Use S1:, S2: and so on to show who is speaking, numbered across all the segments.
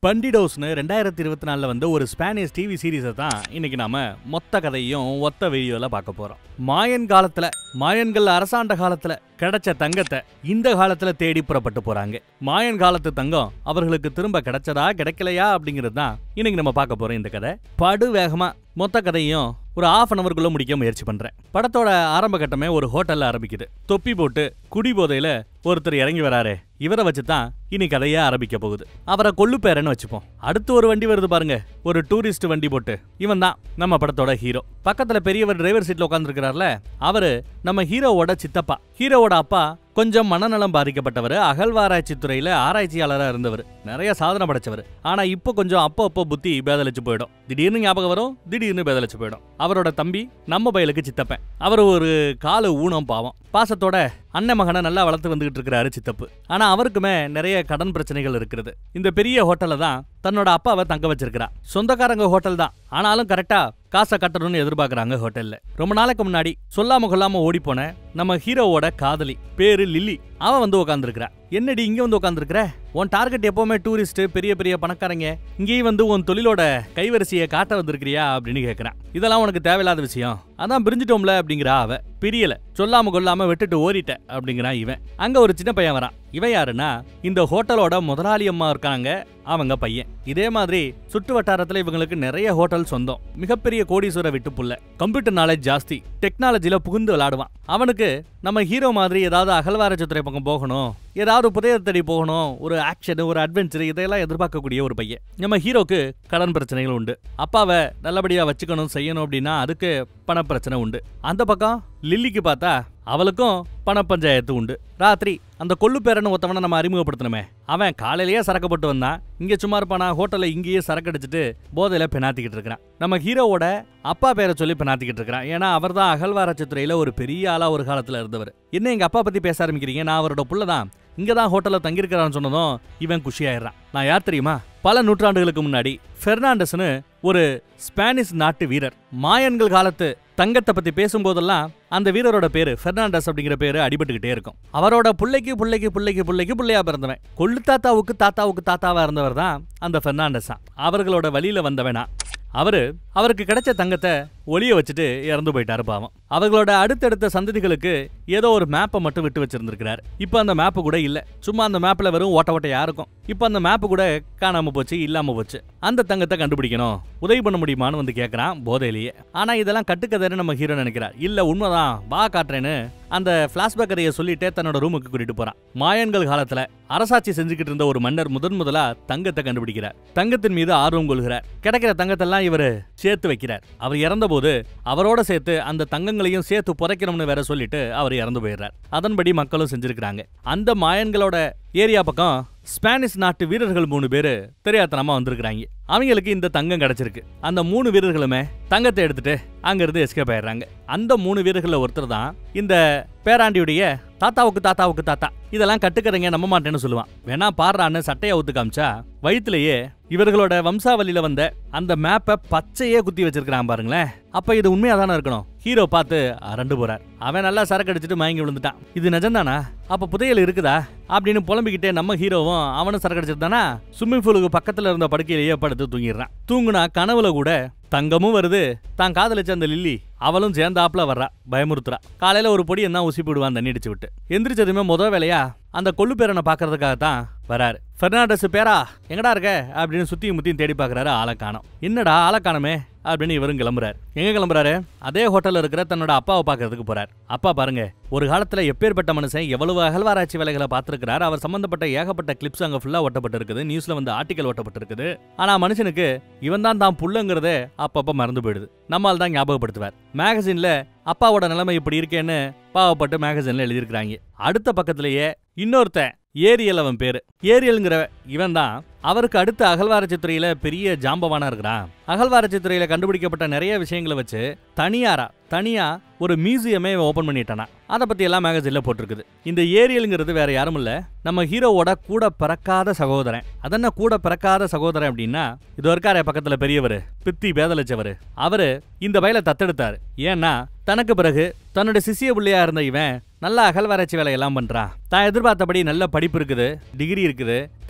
S1: பண்டிடோஸ்னு ரெண்டாயிரத்தி இருபத்தி நாலில் வந்து ஒரு ஸ்பானிஷ் டிவி சீரீஸை தான் இன்னைக்கு நாம மொத்த கதையும் ஒத்த வீடியோல பார்க்க போறோம் மாயன் காலத்துல மாயன்கள் அரசாண்ட காலத்துல கிடைச்ச தங்கத்தை இந்த காலத்துல தேடி புறப்பட்டு போறாங்க மாயன் காலத்து தங்கம் அவர்களுக்கு திரும்ப கிடைச்சதா கிடைக்கலையா அப்படிங்கிறது தான் இன்னைக்கு நம்ம பார்க்க போறோம் இந்த கதை படு வேகமா மொத்த கதையும் ஒரு ஆஃப் அன் அவருக்குள்ள முடிக்க முயற்சி பண்றேன் படத்தோட ஆரம்ப கட்டமே ஒரு ஹோட்டல்ல ஆரம்பிக்குது தொப்பி போட்டு குடி போதையில ஒருத்தர் இறங்கி வராரு இவரை வச்சு தான் இனி கதையே ஆரம்பிக்க போகுது அவரை கொள்ளு பேரன்னு வச்சுப்போம் அடுத்து ஒரு வண்டி வருது பாருங்க ஒரு டூரிஸ்ட் வண்டி போட்டு இவன் தான் நம்ம படத்தோட ஹீரோ பக்கத்துல பெரியவர் டிரைவர் சீட்ல உட்காந்துருக்கிறார்ல அவரு நம்ம ஹீரோவோட சித்தப்பா ஹீரோவோட அப்பா கொஞ்சம் மனநலம் பாதிக்கப்பட்டவர் அகழ்வாராய்ச்சி துறையில ஆராய்ச்சியாளரா இருந்தவர் நிறைய சாதனை படைச்சவர் ஆனா இப்போ கொஞ்சம் அப்போ அப்போ புத்தி பேதலிச்சு போயிடும் திடீர்னு ஞாபகம் வரும் திடீர்னு பேதலிச்சு போயிடும் அவரோட தம்பி நம்ம பயலுக்கு சித்தப்பன் அவர் ஒரு காலு ஊனம் பாவம் பாசத்தோட அண்ணன் மகனை நல்லா வளர்த்து வந்துகிட்டு இருக்கிறாரு சித்தப்பு ஆனா அவருக்குமே நிறைய கடன் பிரச்சனைகள் இருக்கிறது இந்த பெரிய ஹோட்டல்ல தான் தன்னோட அப்பாவை தங்க வச்சிருக்கிறா சொந்தக்காரங்க ஹோட்டல் தான் ஆனாலும் கரெக்டா காசை கட்டணும்னு எதிர்பார்க்கறாங்க ஹோட்டல்ல ரொம்ப நாளைக்கு முன்னாடி சொல்லாம கொள்ளாம ஓடி போன நம்ம ஹீரோவோட காதலி பேரு லில்லி அவ வந்து உட்காந்துருக்கிறா என்னடி இங்க வந்து உட்காந்துருக்கிற உன் டார்கெட் எப்பவுமே டூரிஸ்ட் பெரிய பெரிய பணக்காரங்க இங்கேயும் வந்து உன் தொழிலோட கைவரிசையை காட்ட வந்திருக்கிறியா அப்படின்னு கேக்குறான் இதெல்லாம் உனக்கு தேவையில்லாத விஷயம் அதான் பிரிஞ்சிட்டோம்ல அப்படிங்கிறா அவ பிரியல சொல்லாம கொள்ளாம விட்டுட்டு ஓடிட்ட அப்படிங்கிறான் இவன் அங்க ஒரு சின்ன பையன் வரான் இவன் யாருன்னா இந்த ஹோட்டலோட முதலாளி அம்மா இருக்காங்க அவங்க பையன் இதே மாதிரி சுற்று வட்டாரத்துல இவங்களுக்கு நிறைய ஹோட்டல் சொந்தம் மிகப்பெரிய கோடீஸ்வர விட்டு புள்ள கம்ப்யூட்டர் நாலேஜ் ஜாஸ்தி டெக்னாலஜில புகுந்து விளையாடுவான் அவனுக்கு நம்ம ஹீரோ மாதிரி ஏதாவது அகழ்வாராய்ச்சித்துறை பக்கம் போகணும் ஏதாவது புதைய தேடி போகணும் ஒரு ஆக்ஷன் ஒரு அட்வென்ச்சர் இதையெல்லாம் எதிர்பார்க்கக்கூடிய ஒரு பையன் நம்ம ஹீரோக்கு கடன் பிரச்சனைகள் உண்டு அப்பாவை நல்லபடியா வச்சுக்கணும் செய்யணும் அப்படின்னா அதுக்கு பண பிரச்சனை உண்டு அந்த பக்கம் லில்லிக்கு பார்த்தா அவளுக்கும் பணப்பஞ்சாயத்து உண்டு ராத்திரி அந்த கொள்ளு பேரன்னு ஒருத்தவனை நம்ம அறிமுகப்படுத்தணுமே அவன் காலையிலேயே சரக்கப்பட்டு வந்தான் இங்க சும்மா இருப்பானா ஹோட்டல்ல இங்கேயே சரக்கு அடிச்சிட்டு போதையில பெனாத்திக்கிட்டு இருக்கிறான் நம்ம ஹீரோவோட அப்பா பேரை சொல்லி பெனாத்திக்கிட்டு இருக்கிறான் ஏன்னா அவர் தான் அகழ்வாராய்ச்சி துறையில ஒரு பெரிய ஆளா ஒரு காலத்துல இருந்தவர் என்ன எங்க அப்பா பத்தி பேச ஆரம்பிக்கிறீங்க நான் அவரோட புள்ள தான் இங்க தான் ஹோட்டல்ல தங்கியிருக்கிறான்னு சொன்னதும் இவன் குஷியாயிடுறான் நான் யார் தெரியுமா பல நூற்றாண்டுகளுக்கு முன்னாடி பெர்னாண்டஸ்னு ஒரு ஸ்பானிஷ் நாட்டு வீரர் மாயன்கள் காலத்து தங்கத்தை பத்தி பேசும்போதெல்லாம் அந்த வீரரோட பேரு பெர்னாண்டஸ் அப்படிங்கிற பேரு அடிபட்டுக்கிட்டே இருக்கும் அவரோட புள்ளைக்கு புள்ளைக்கு புள்ளைக்கு புள்ளைக்கு புள்ளையா பிறந்தவன் கொள்ளு தாத்தாவுக்கு தாத்தாவுக்கு தாத்தாவா இருந்தவர் தான் அந்த பெர்னாண்டஸா அவர்களோட வழியில வந்தவனா அவரு அவருக்கு கிடைச்ச தங்கத்தை ஒளிய வச்சுட்டு இறந்து போயிட்டாரு பாவம் அவர்களோட அடுத்தடுத்த சந்ததிகளுக்கு ஏதோ ஒரு மேப்பை மட்டும் விட்டு வச்சிருந்திருக்கிறார் இப்போ அந்த மேப்பு கூட இல்ல சும்மா அந்த மேப்ல வெறும் ஓட்ட ஓட்டையா இருக்கும் இப்போ அந்த மேப்பு கூட காணாம போச்சு இல்லாம போச்சு அந்த தங்கத்தை கண்டுபிடிக்கணும் உதவி பண்ண முடியுமான்னு வந்து கேட்கறான் போதையிலேயே ஆனா இதெல்லாம் கட்டுக்கதைன்னு நம்ம ஹீரோ நினைக்கிறார் இல்ல உண்மைதான் வா காட்டுறேன்னு அந்த பிளாஷ்பேக் கதையை சொல்லிட்டே தன்னோட ரூமுக்கு கூட்டிட்டு போறான் மாயன்கள் காலத்துல அரசாட்சி செஞ்சுக்கிட்டு இருந்த ஒரு மன்னர் முதன் முதலா தங்கத்தை கண்டுபிடிக்கிறார் தங்கத்தின் மீது ஆர்வம் கொள்கிறார் கிடைக்கிற தங்கத்தெல்லாம் இவரு சேர்த்து வைக்கிறார் அவர் இறந்தபோது அவரோட சேர்த்து அந்த தங்கங்களையும் சேர்த்து புதைக்கணும்னு வேற சொல்லிட்டு அவர் இறந்து போயிடுறார் அதன்படி மக்களும் செஞ்சிருக்கிறாங்க அந்த மாயன்களோட ஏரியா பக்கம் ஸ்பானிஷ் நாட்டு வீரர்கள் மூணு பேரு தெரியாத்தனமா வந்திருக்கிறாங்க அவங்களுக்கு இந்த தங்கம் கிடைச்சிருக்கு அந்த மூணு வீரர்களுமே தங்கத்தை எடுத்துட்டு அங்கிருந்து எஸ்கேப் ஆயிடுறாங்க அந்த மூணு வீரர்கள்ல ஒருத்தர் தான் இந்த பேராண்டியுடைய தாத்தாவுக்கு தாத்தாவுக்கு தாத்தா இதெல்லாம் கட்டுக்கதைங்க நம்ப மாட்டேன்னு சொல்லுவான் வேணா பாடுறான்னு சட்டையை ஒத்து காமிச்சா வயிற்றுலயே இவர்களோட வம்சாவளியில வந்த அந்த மேப்பை பச்சையே குத்தி வச்சிருக்கிறான் பாருங்களேன் அப்ப இது உண்மையா தானே இருக்கணும் ஹீரோ பார்த்து அரண்டு போறார் அவன் நல்லா சரக்கு அடிச்சிட்டு மயங்கி விழுந்துட்டான் இது நிஜம்தானா அப்ப புதையல் இருக்குதா அப்படின்னு புலம்பிக்கிட்டே நம்ம ஹீரோவும் அவனும் சரக்கு அடிச்சிருந்தானா ஸ்விம்மிங் பூலுக்கு பக்கத்துல இருந்த படுக்கையிலேயே படுத்து தூங்கிடுறான் தூங்குனா கனவுல கூட தங்கமும் வருது தான் காதலிச்ச அந்த லில்லி அவளும் சேர்ந்தாப்புல வர்றா பயமுறுத்துறா காலையில ஒரு பொடி என்ன ஊசி போடுவான் தண்ணி அடிச்சு விட்டு எந்திரிச்சதுமே முத வேலையா அந்த கொள்ளு பேரனை பாக்குறதுக்காக தான் வராரு பெர்னாண்டஸ் பேரா எங்கடா இருக்க அப்படின்னு சுத்தியும் முத்தியும் தேடி பாக்குறாரு ஆளை காணோம் என்னடா ஆளை காணோமே அப்படின்னு இவரும் கிளம்புறாரு எங்க கிளம்புறாரு அதே ஹோட்டல்ல இருக்கிற தன்னோட அப்பாவை பார்க்கறதுக்கு போறார் அப்பா பாருங்க ஒரு காலத்துல எப்பேற்பட்ட மனுஷன் எவ்வளவு அகழ்வாராய்ச்சி வேலைகளை பார்த்திருக்கிறார் அவர் சம்பந்தப்பட்ட ஏகப்பட்ட கிளிப்ஸ் அங்க ஃபுல்லா ஒட்டப்பட்டு இருக்குது நியூஸ்ல வந்து ஆர்டிகல் ஒட்டப்பட்டு இருக்குது ஆனா மனுஷனுக்கு இவன் தான் தான் புள்ளங்கிறதே அப்பப்ப மறந்து போயிடுது நம்மால் தான் ஞாபகப்படுத்துவார் மேகசின்ல அப்பாவோட நிலைமை இப்படி இருக்கேன்னு பாவப்பட்டு மேகசின்ல எழுதியிருக்கிறாங்க அடுத்த பக்கத்திலேயே இன்னொருத்தன் ஏரியல் அவன் பேரு ஏரியல்ங்கிற இவன் தான் அவருக்கு அடுத்த அகழ்வாராய்ச்சி துறையில பெரிய ஜாம்பவானா இருக்கிறான் அகழ்வாராய்ச்சி துறையில கண்டுபிடிக்கப்பட்ட நிறைய விஷயங்களை வச்சு தனியாரா தனியா ஒரு மியூசியமே ஓபன் பண்ணிட்டானா அதை பத்தி எல்லாம் மேகசின்ல போட்டிருக்குது இந்த ஏரியலுங்கிறது வேற யாரும் இல்ல நம்ம ஹீரோவோட கூட பிறக்காத சகோதரன் அதென்ன கூட பிறக்காத சகோதரன் அப்படின்னா இது இருக்காரே பக்கத்துல பெரியவர் பித்தி பேதலிச்சவர் அவரு இந்த வயலை தத்தெடுத்தாரு ஏன்னா தனக்கு பிறகு தன்னோட சிசிய பிள்ளையா இருந்த இவன் நல்ல அகழ்வாராய்ச்சி வேலையெல்லாம் பண்றான் தான் எதிர்பார்த்தபடி நல்ல படிப்பு இருக்குது டிகிரி இருக்குது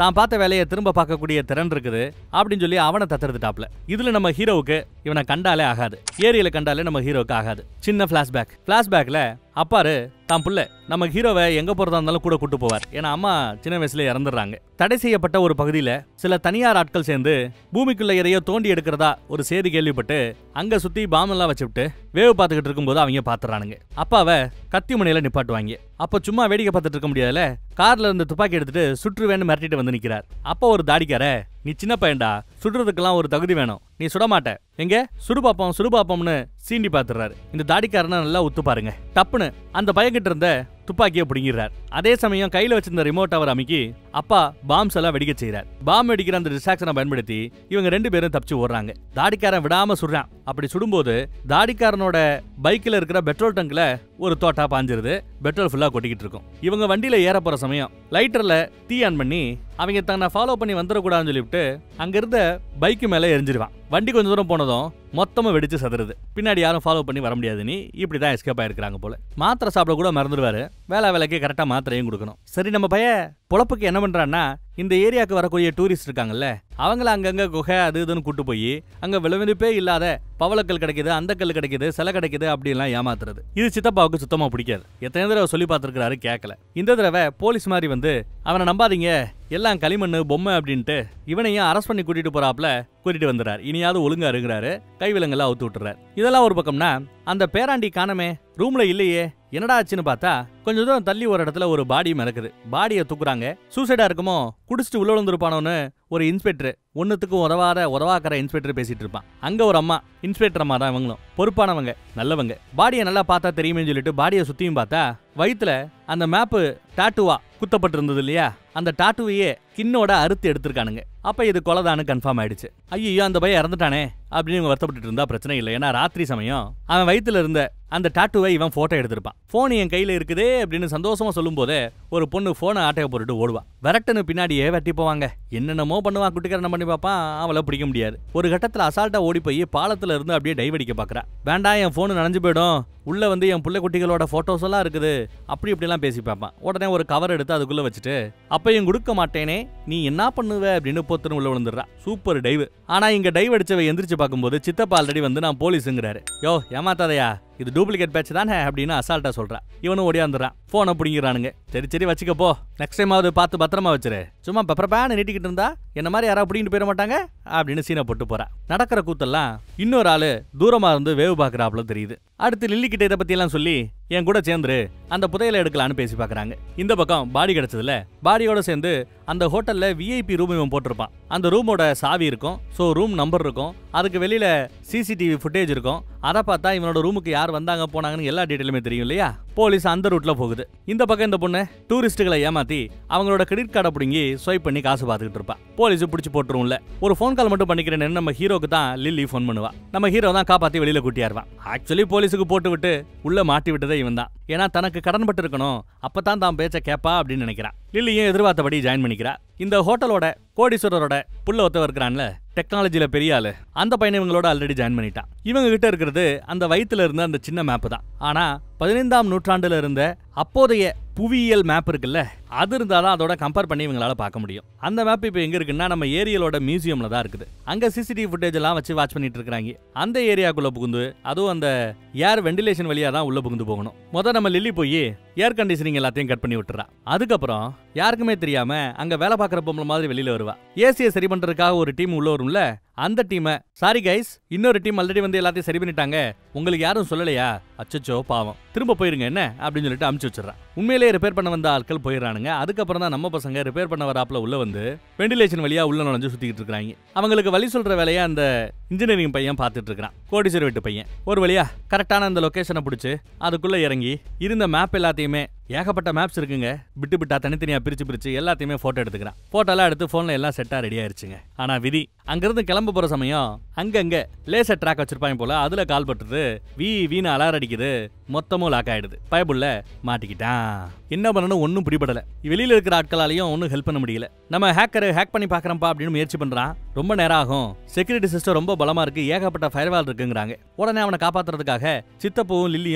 S1: தான் பார்த்த வேலையை திரும்ப பார்க்கக்கூடிய திறன் இருக்குது அப்படின்னு சொல்லி அவனை தத்தெடுத்துட்டாப்ல இதுல நம்ம ஹீரோவுக்கு இவனை கண்டாலே ஆகாது ஏரியில கண்டாலே நம்ம ஹீரோவுக்கு ஆகாது சின்ன பிளாஷ்பேக் பிளாஷ்பேக்ல அப்பாரு தான் புள்ள நம்ம ஹீரோவை எங்க போறதா இருந்தாலும் கூட கூட்டு போவார் ஏன்னா அம்மா சின்ன வயசுல இறந்துடுறாங்க தடை செய்யப்பட்ட ஒரு பகுதியில சில தனியார் ஆட்கள் சேர்ந்து பூமிக்குள்ள எதையோ தோண்டி எடுக்கிறதா ஒரு செய்தி கேள்விப்பட்டு அங்க சுத்தி பாம்பெல்லாம் வச்சுவிட்டு வேவு பார்த்துக்கிட்டு இருக்கும்போது அவங்க பாத்துறானுங்க அப்பாவை கத்தி முனையில நிப்பாட்டுவாங்க அப்ப சும்மா வேடிக்கை பார்த்துட்டு இருக்க முடியாதுல கார்ல இருந்து துப்பாக்கி எடுத்துட்டு சுற்றுவேன்னு மிரட்டிட்டு வந்து நிக்கிறார் அப்ப ஒரு தாடிக்கார நீ சின்ன பையன்டா சுடுறதுக்கெல்லாம் ஒரு தகுதி வேணும் நீ சுட மாட்ட எங்க சுடு பாப்போம் சுடு பாப்போம்னு சீண்டி பாத்துறாரு இந்த தாடிக்காரனை நல்லா உத்து பாருங்க டப்புன்னு அந்த பையன்கிட்ட இருந்த துப்பாக்கியை பிடுங்கிடுறார் அதே சமயம் கையில வச்சிருந்த ரிமோட் அவர் அமைக்கி அப்பா பாம்ஸ் எல்லாம் வெடிக்க செய்றார் பாம் வெடிக்கிற அந்த டிஸ்ட்ராக்ஷனை பயன்படுத்தி இவங்க ரெண்டு பேரும் தப்பிச்சு ஓடுறாங்க தாடிக்காரன் விடாம சுடுறான் அப்படி சுடும்போது தாடிக்காரனோட பைக்ல இருக்கிற பெட்ரோல் டங்க்ல ஒரு தோட்டா பாஞ்சிருது பெட்ரோல் ஃபுல்லா கொட்டிக்கிட்டு இருக்கும் இவங்க வண்டியில ஏற போற சமயம் லைட்டர்ல தீ ஆன் பண்ணி அவங்க தன்னை ஃபாலோ பண்ணி வந்துடக்கூடாதுன்னு சொல்லிவிட்டு அங்க இருந்த பைக்கு மேல எரிஞ்சிருவான் வண்டி கொஞ்சம் தூரம் போனதும் மொத்தமா வெடிச்சு சதுருது பின்னாடி யாரும் ஃபாலோ பண்ணி வர முடியாது நீ இப்படி தான் எஸ்கேப் ஆயிருக்காங்க போல மாத்திரை சாப்பிட கூட மறந்துடுவாரு வேலை வேலைக்கு கரெக்டா மாத்திரையும் கொடுக்கணும் சரி நம்ம பைய பொழப்புக்கு என்ன பண்றான்னா இந்த ஏரியாவுக்கு வரக்கூடிய டூரிஸ்ட் இருக்காங்கல்ல அவங்கள அங்கங்க குகை அது இதுன்னு கூட்டு போய் அங்க விளைவிப்பே இல்லாத பவளக்கல் கிடைக்குது அந்த கல் கிடைக்குது சிலை கிடைக்குது அப்படிலாம் ஏமாத்துறது இது சித்தப்பாவுக்கு சுத்தமா பிடிக்காது எத்தனை தடவை சொல்லி பார்த்துருக்காரு கேட்கல இந்த தடவை போலீஸ் மாதிரி வந்து அவனை நம்பாதீங்க எல்லாம் களிமண்ணு பொம்மை அப்படின்ட்டு இவனையும் அரெஸ்ட் பண்ணி கூட்டிட்டு போறாப்ல கூட்டிட்டு வந்துறார் இனியாவது ஒழுங்கா இருக்கிறாரு கைவிலங்கெல்லாம் அவுத்து விட்டுறாரு இதெல்லாம் ஒரு பக்கம்னா அந்த பேராண்டி காணமே ரூம்ல இல்லையே என்னடா ஆச்சுன்னு பார்த்தா கொஞ்சம் தூரம் தள்ளி ஒரு இடத்துல ஒரு பாடி மிதக்குது பாடியை தூக்குறாங்க சூசைடா இருக்குமோ குடிச்சிட்டு உள்ள விழுந்திருப்பானோன்னு ஒரு இன்ஸ்பெக்டர் ஒன்னுத்துக்கும் உதவாத உதவாக்கிற இன்ஸ்பெக்டர் பேசிட்டு இருப்பான் அங்க ஒரு அம்மா இன்ஸ்பெக்டர் அம்மா தான் இவங்களும் பொறுப்பானவங்க நல்லவங்க பாடியை நல்லா பார்த்தா தெரியுமேன்னு சொல்லிட்டு பாடியை சுத்தியும் பார்த்தா வயித்துல அந்த மேப்பு டாட்டுவா குத்தப்பட்டிருந்தது இல்லையா அந்த டாட்டுவையே கின்னோட அறுத்து எடுத்திருக்கானுங்க அப்ப இது கொலைதானு கன்ஃபார்ம் ஆயிடுச்சு ஐயோ அந்த பையன் இறந்துட்டானே அப்படின்னு இவங்க வருத்தப்பட்டு இருந்தா பிரச்சனை இல்லை ஏன்னா ராத்திரி சமயம் அவன் வயித்துல இருந்த அந்த டாட்டுவை இவன் போட்டோ எடுத்திருப்பான் போன் என் கையில இருக்குதே அப்படின்னு சந்தோஷமா சொல்லும் போதே ஒரு பொண்ணு போனை ஆட்டைய போட்டுட்டு ஓடுவா விரட்டுன்னு பின்னாடியே வெட்டி போவாங்க என்னென்னமோ பண்ணுவான் குட்டிக்காரன் பண்ணி பார்ப்பான் அவளை பிடிக்க முடியாது ஒரு கட்டத்துல அசால்ட்டா ஓடி போய் பாலத்துல இருந்து அப்படியே டைவ் அடிக்க பாக்குறா வேண்டாம் என் போன் நனைஞ்சு போயிடும் உள்ள வந்து என் புள்ள குட்டிகளோட போட்டோஸ் எல்லாம் இருக்குது அப்படி இப்படிலாம் பேசி பார்ப்பான் உடனே ஒரு கவர் எடுத்து அதுக்குள்ள வச்சுட்டு அப்பையும் கொடுக்க மாட்டேனே நீ என்ன பண்ணுவ அப்படின்னு பொத்துன்னு உள்ள விழுந்துடுறா சூப்பர் டைவ் ஆனா இங்க டைவ் அடிச்சவ எந்திரிச்சு பார்க்கும்போது சித்தப்பா ஆல்ரெடி வந்து நான் போலீஸுங்கிறாரு யோ ஏமாத்தாதையா இது டூப்ளிகேட் பேட்ச் தானே அப்படின்னு அசால்ட்டா சொல்றான் இவனும் ஓடியாந்துறான் போனை பிடிங்கிறானுங்க சரி சரி வச்சுக்க போ நெக்ஸ்ட் டைம் ஆகுது பார்த்து பத்திரமா வச்சிரு சும்மா பெப்பர் பேன் நீட்டிக்கிட்டு இருந்தா என்ன மாதிரி யாராவது பிடிங்கிட்டு போயிட மாட்டாங்க அப்படின்னு சீனை போட்டு போறா நடக்கிற கூத்தெல்லாம் இன்னொரு ஆளு தூரமா இருந்து வேவு பாக்குறாப்புல தெரியுது அடுத்து லில்லி கிட்ட இதை பத்தி எல்லாம் சொல்லி என் கூட சேர்ந்துரு அந்த புதையலை எடுக்கலான்னு பேசி பார்க்கறாங்க இந்த பக்கம் பாடி கிடைச்சதுல பாடியோட சேர்ந்து அந்த ஹோட்டல்ல விஐபி ரூம் இவன் போட்டிருப்பான் அந்த ரூமோட சாவி இருக்கும் ஸோ ரூம் நம்பர் இருக்கும் அதுக்கு வெளியில சிசிடிவி ஃபுட்டேஜ் இருக்கும் அதை பார்த்தா இவனோட ரூமுக்கு யார் வந்தாங்க போனாங்கன்னு எல்லா டீட்டெயிலுமே தெரியும் இல்லையா போலீஸ் அந்த ரூட்ல போகுது இந்த பக்கம் இந்த பொண்ணு டூரிஸ்ட்டுகளை ஏமாத்தி அவங்களோட கிரெடிட் கார்டை பிடுங்கி ஸ்வைப் பண்ணி காசு பார்த்துக்கிட்டு இருப்பான் போலீஸ் பிடிச்சி போட்டுரும்ல ஒரு ஃபோன் கால் மட்டும் பண்ணிக்கிறேன்னு நம்ம ஹீரோக்கு தான் லில்லி ஃபோன் பண்ணுவா நம்ம ஹீரோ தான் காப்பாத்தி வெளியில கூட்டியாருவான் ஆக்சுவலி போலீஸுக்கு போட்டு விட்டு உள்ள மாட்டி விட்டதே இவன் தான் ஏன்னா தனக்கு கடன்பட்டு இருக்கணும் அப்பதான் தான் பேச்ச கேப்பா அப்படின்னு நினைக்கிறான் லில்லியும் எதிர்பார்த்தபடி ஜாயின் பண்ணிக்கிறா இந்த ஹோட்டலோட கோடீஸ்வரரோட புள்ள ஒருத்தவர் இருக்கிறான்ல டெக்னாலஜில பெரிய ஆளு அந்த பையனை இவங்களோட ஆல்ரெடி ஜாயின் பண்ணிட்டான் இவங்க கிட்ட இருக்கிறது அந்த வயித்துல இருந்த அந்த சின்ன மேப் தான் ஆனா பதினைந்தாம் நூற்றாண்டுல இருந்த அப்போதைய புவியியல் மேப் இருக்குல்ல அது இருந்தாதான் அதோட கம்பேர் பண்ணி இவங்களால பார்க்க முடியும் அந்த மேப் இப்போ எங்க இருக்குன்னா நம்ம ஏரியலோட மியூசியம்ல தான் இருக்குது அங்க சிசிடிவி ஃபுட்டேஜ் எல்லாம் வச்சு வாட்ச் பண்ணிட்டு இருக்காங்க அந்த ஏரியாக்குள்ள புகுந்து அதுவும் அந்த ஏர் வெண்டிலேஷன் வழியா தான் உள்ள புகுந்து போகணும் முத நம்ம லில்லி போய் ஏர் கண்டிஷனிங் எல்லாத்தையும் கட் பண்ணி விட்டுறா அதுக்கப்புறம் யாருக்குமே தெரியாம அங்க வேலை பார்க்குற பொம்பளை மாதிரி வெளியில வருவா ஏசியை சரி பண்றதுக்காக ஒரு டீம் உள்ள வரும்ல அந்த டீமை சாரி கைஸ் இன்னொரு டீம் ஆல்ரெடி வந்து எல்லாத்தையும் சரி பண்ணிட்டாங்க உங்களுக்கு யாரும் சொல்லலையா அச்சச்சோ பாவம் திரும்ப போயிருங்க என்ன அப்படின்னு சொல்லிட்டு அமுச்சு வச்சிடறான் உண்மையிலேயே ரிப்பேர் பண்ண வந்த ஆட்கள் போயிடறானுங்க அதுக்கப்புறம் தான் நம்ம பசங்க ரிப்பேர் பண்ண வராப்புல உள்ள வந்து வெண்டிலேஷன் வழியா உள்ள நுழைஞ்சு சுத்திக்கிட்டு இருக்காங்க அவங்களுக்கு வழி சொல்ற வேலையை அந்த இன்ஜினியரிங் பையன் பார்த்துட்டு இருக்கான் கோடீஸ்வர வீட்டு பையன் ஒரு வழியா கரெக்டான அந்த லொகேஷனை பிடிச்சு அதுக்குள்ள இறங்கி இருந்த மேப் எல்லாத்தையுமே ஏகப்பட்ட மேப்ஸ் இருக்குங்க பிட்டு பிட்டா தனித்தனியா பிரிச்சு பிரிச்சு எல்லாத்தையுமே போட்டோ எடுத்துக்கிறான் போட்டோலாம் எடுத்து போன்ல எல்லாம் செட்டா ரெடி ஆயிருச்சுங்க ஆனா விதி அங்கிருந்து கிளம்ப போற சமயம் அங்கங்க லேசர் ட்ராக் வச்சிருப்பாங்க போல அதுல கால் பட்டுது வீ வீணு அலார் அடிக்குது மொத்தமும் லாக் ஆயிடுது பயபுள்ள மாட்டிக்கிட்டான் என்ன பண்ணணும் ஒன்றும் பிடிபடல வெளியில இருக்கிற ஆட்களாலையும் ஒன்றும் ஹெல்ப் பண்ண முடியல நம்ம ஹேக்கர் ஹேக் பண்ணி பார்க்கறப்பா அப்படின்னு முயற்சி பண்றான் ரொம்ப நேரம் ஆகும் செக்யூரிட்டி சிஸ்டம் ரொம்ப பலமா இருக்கு ஏகப்பட்ட ஃபயர்வால் இருக்குங்கிறாங்க உடனே அவனை காப்பாத்துறதுக்காக சித்தப்புவும் லில்லியும்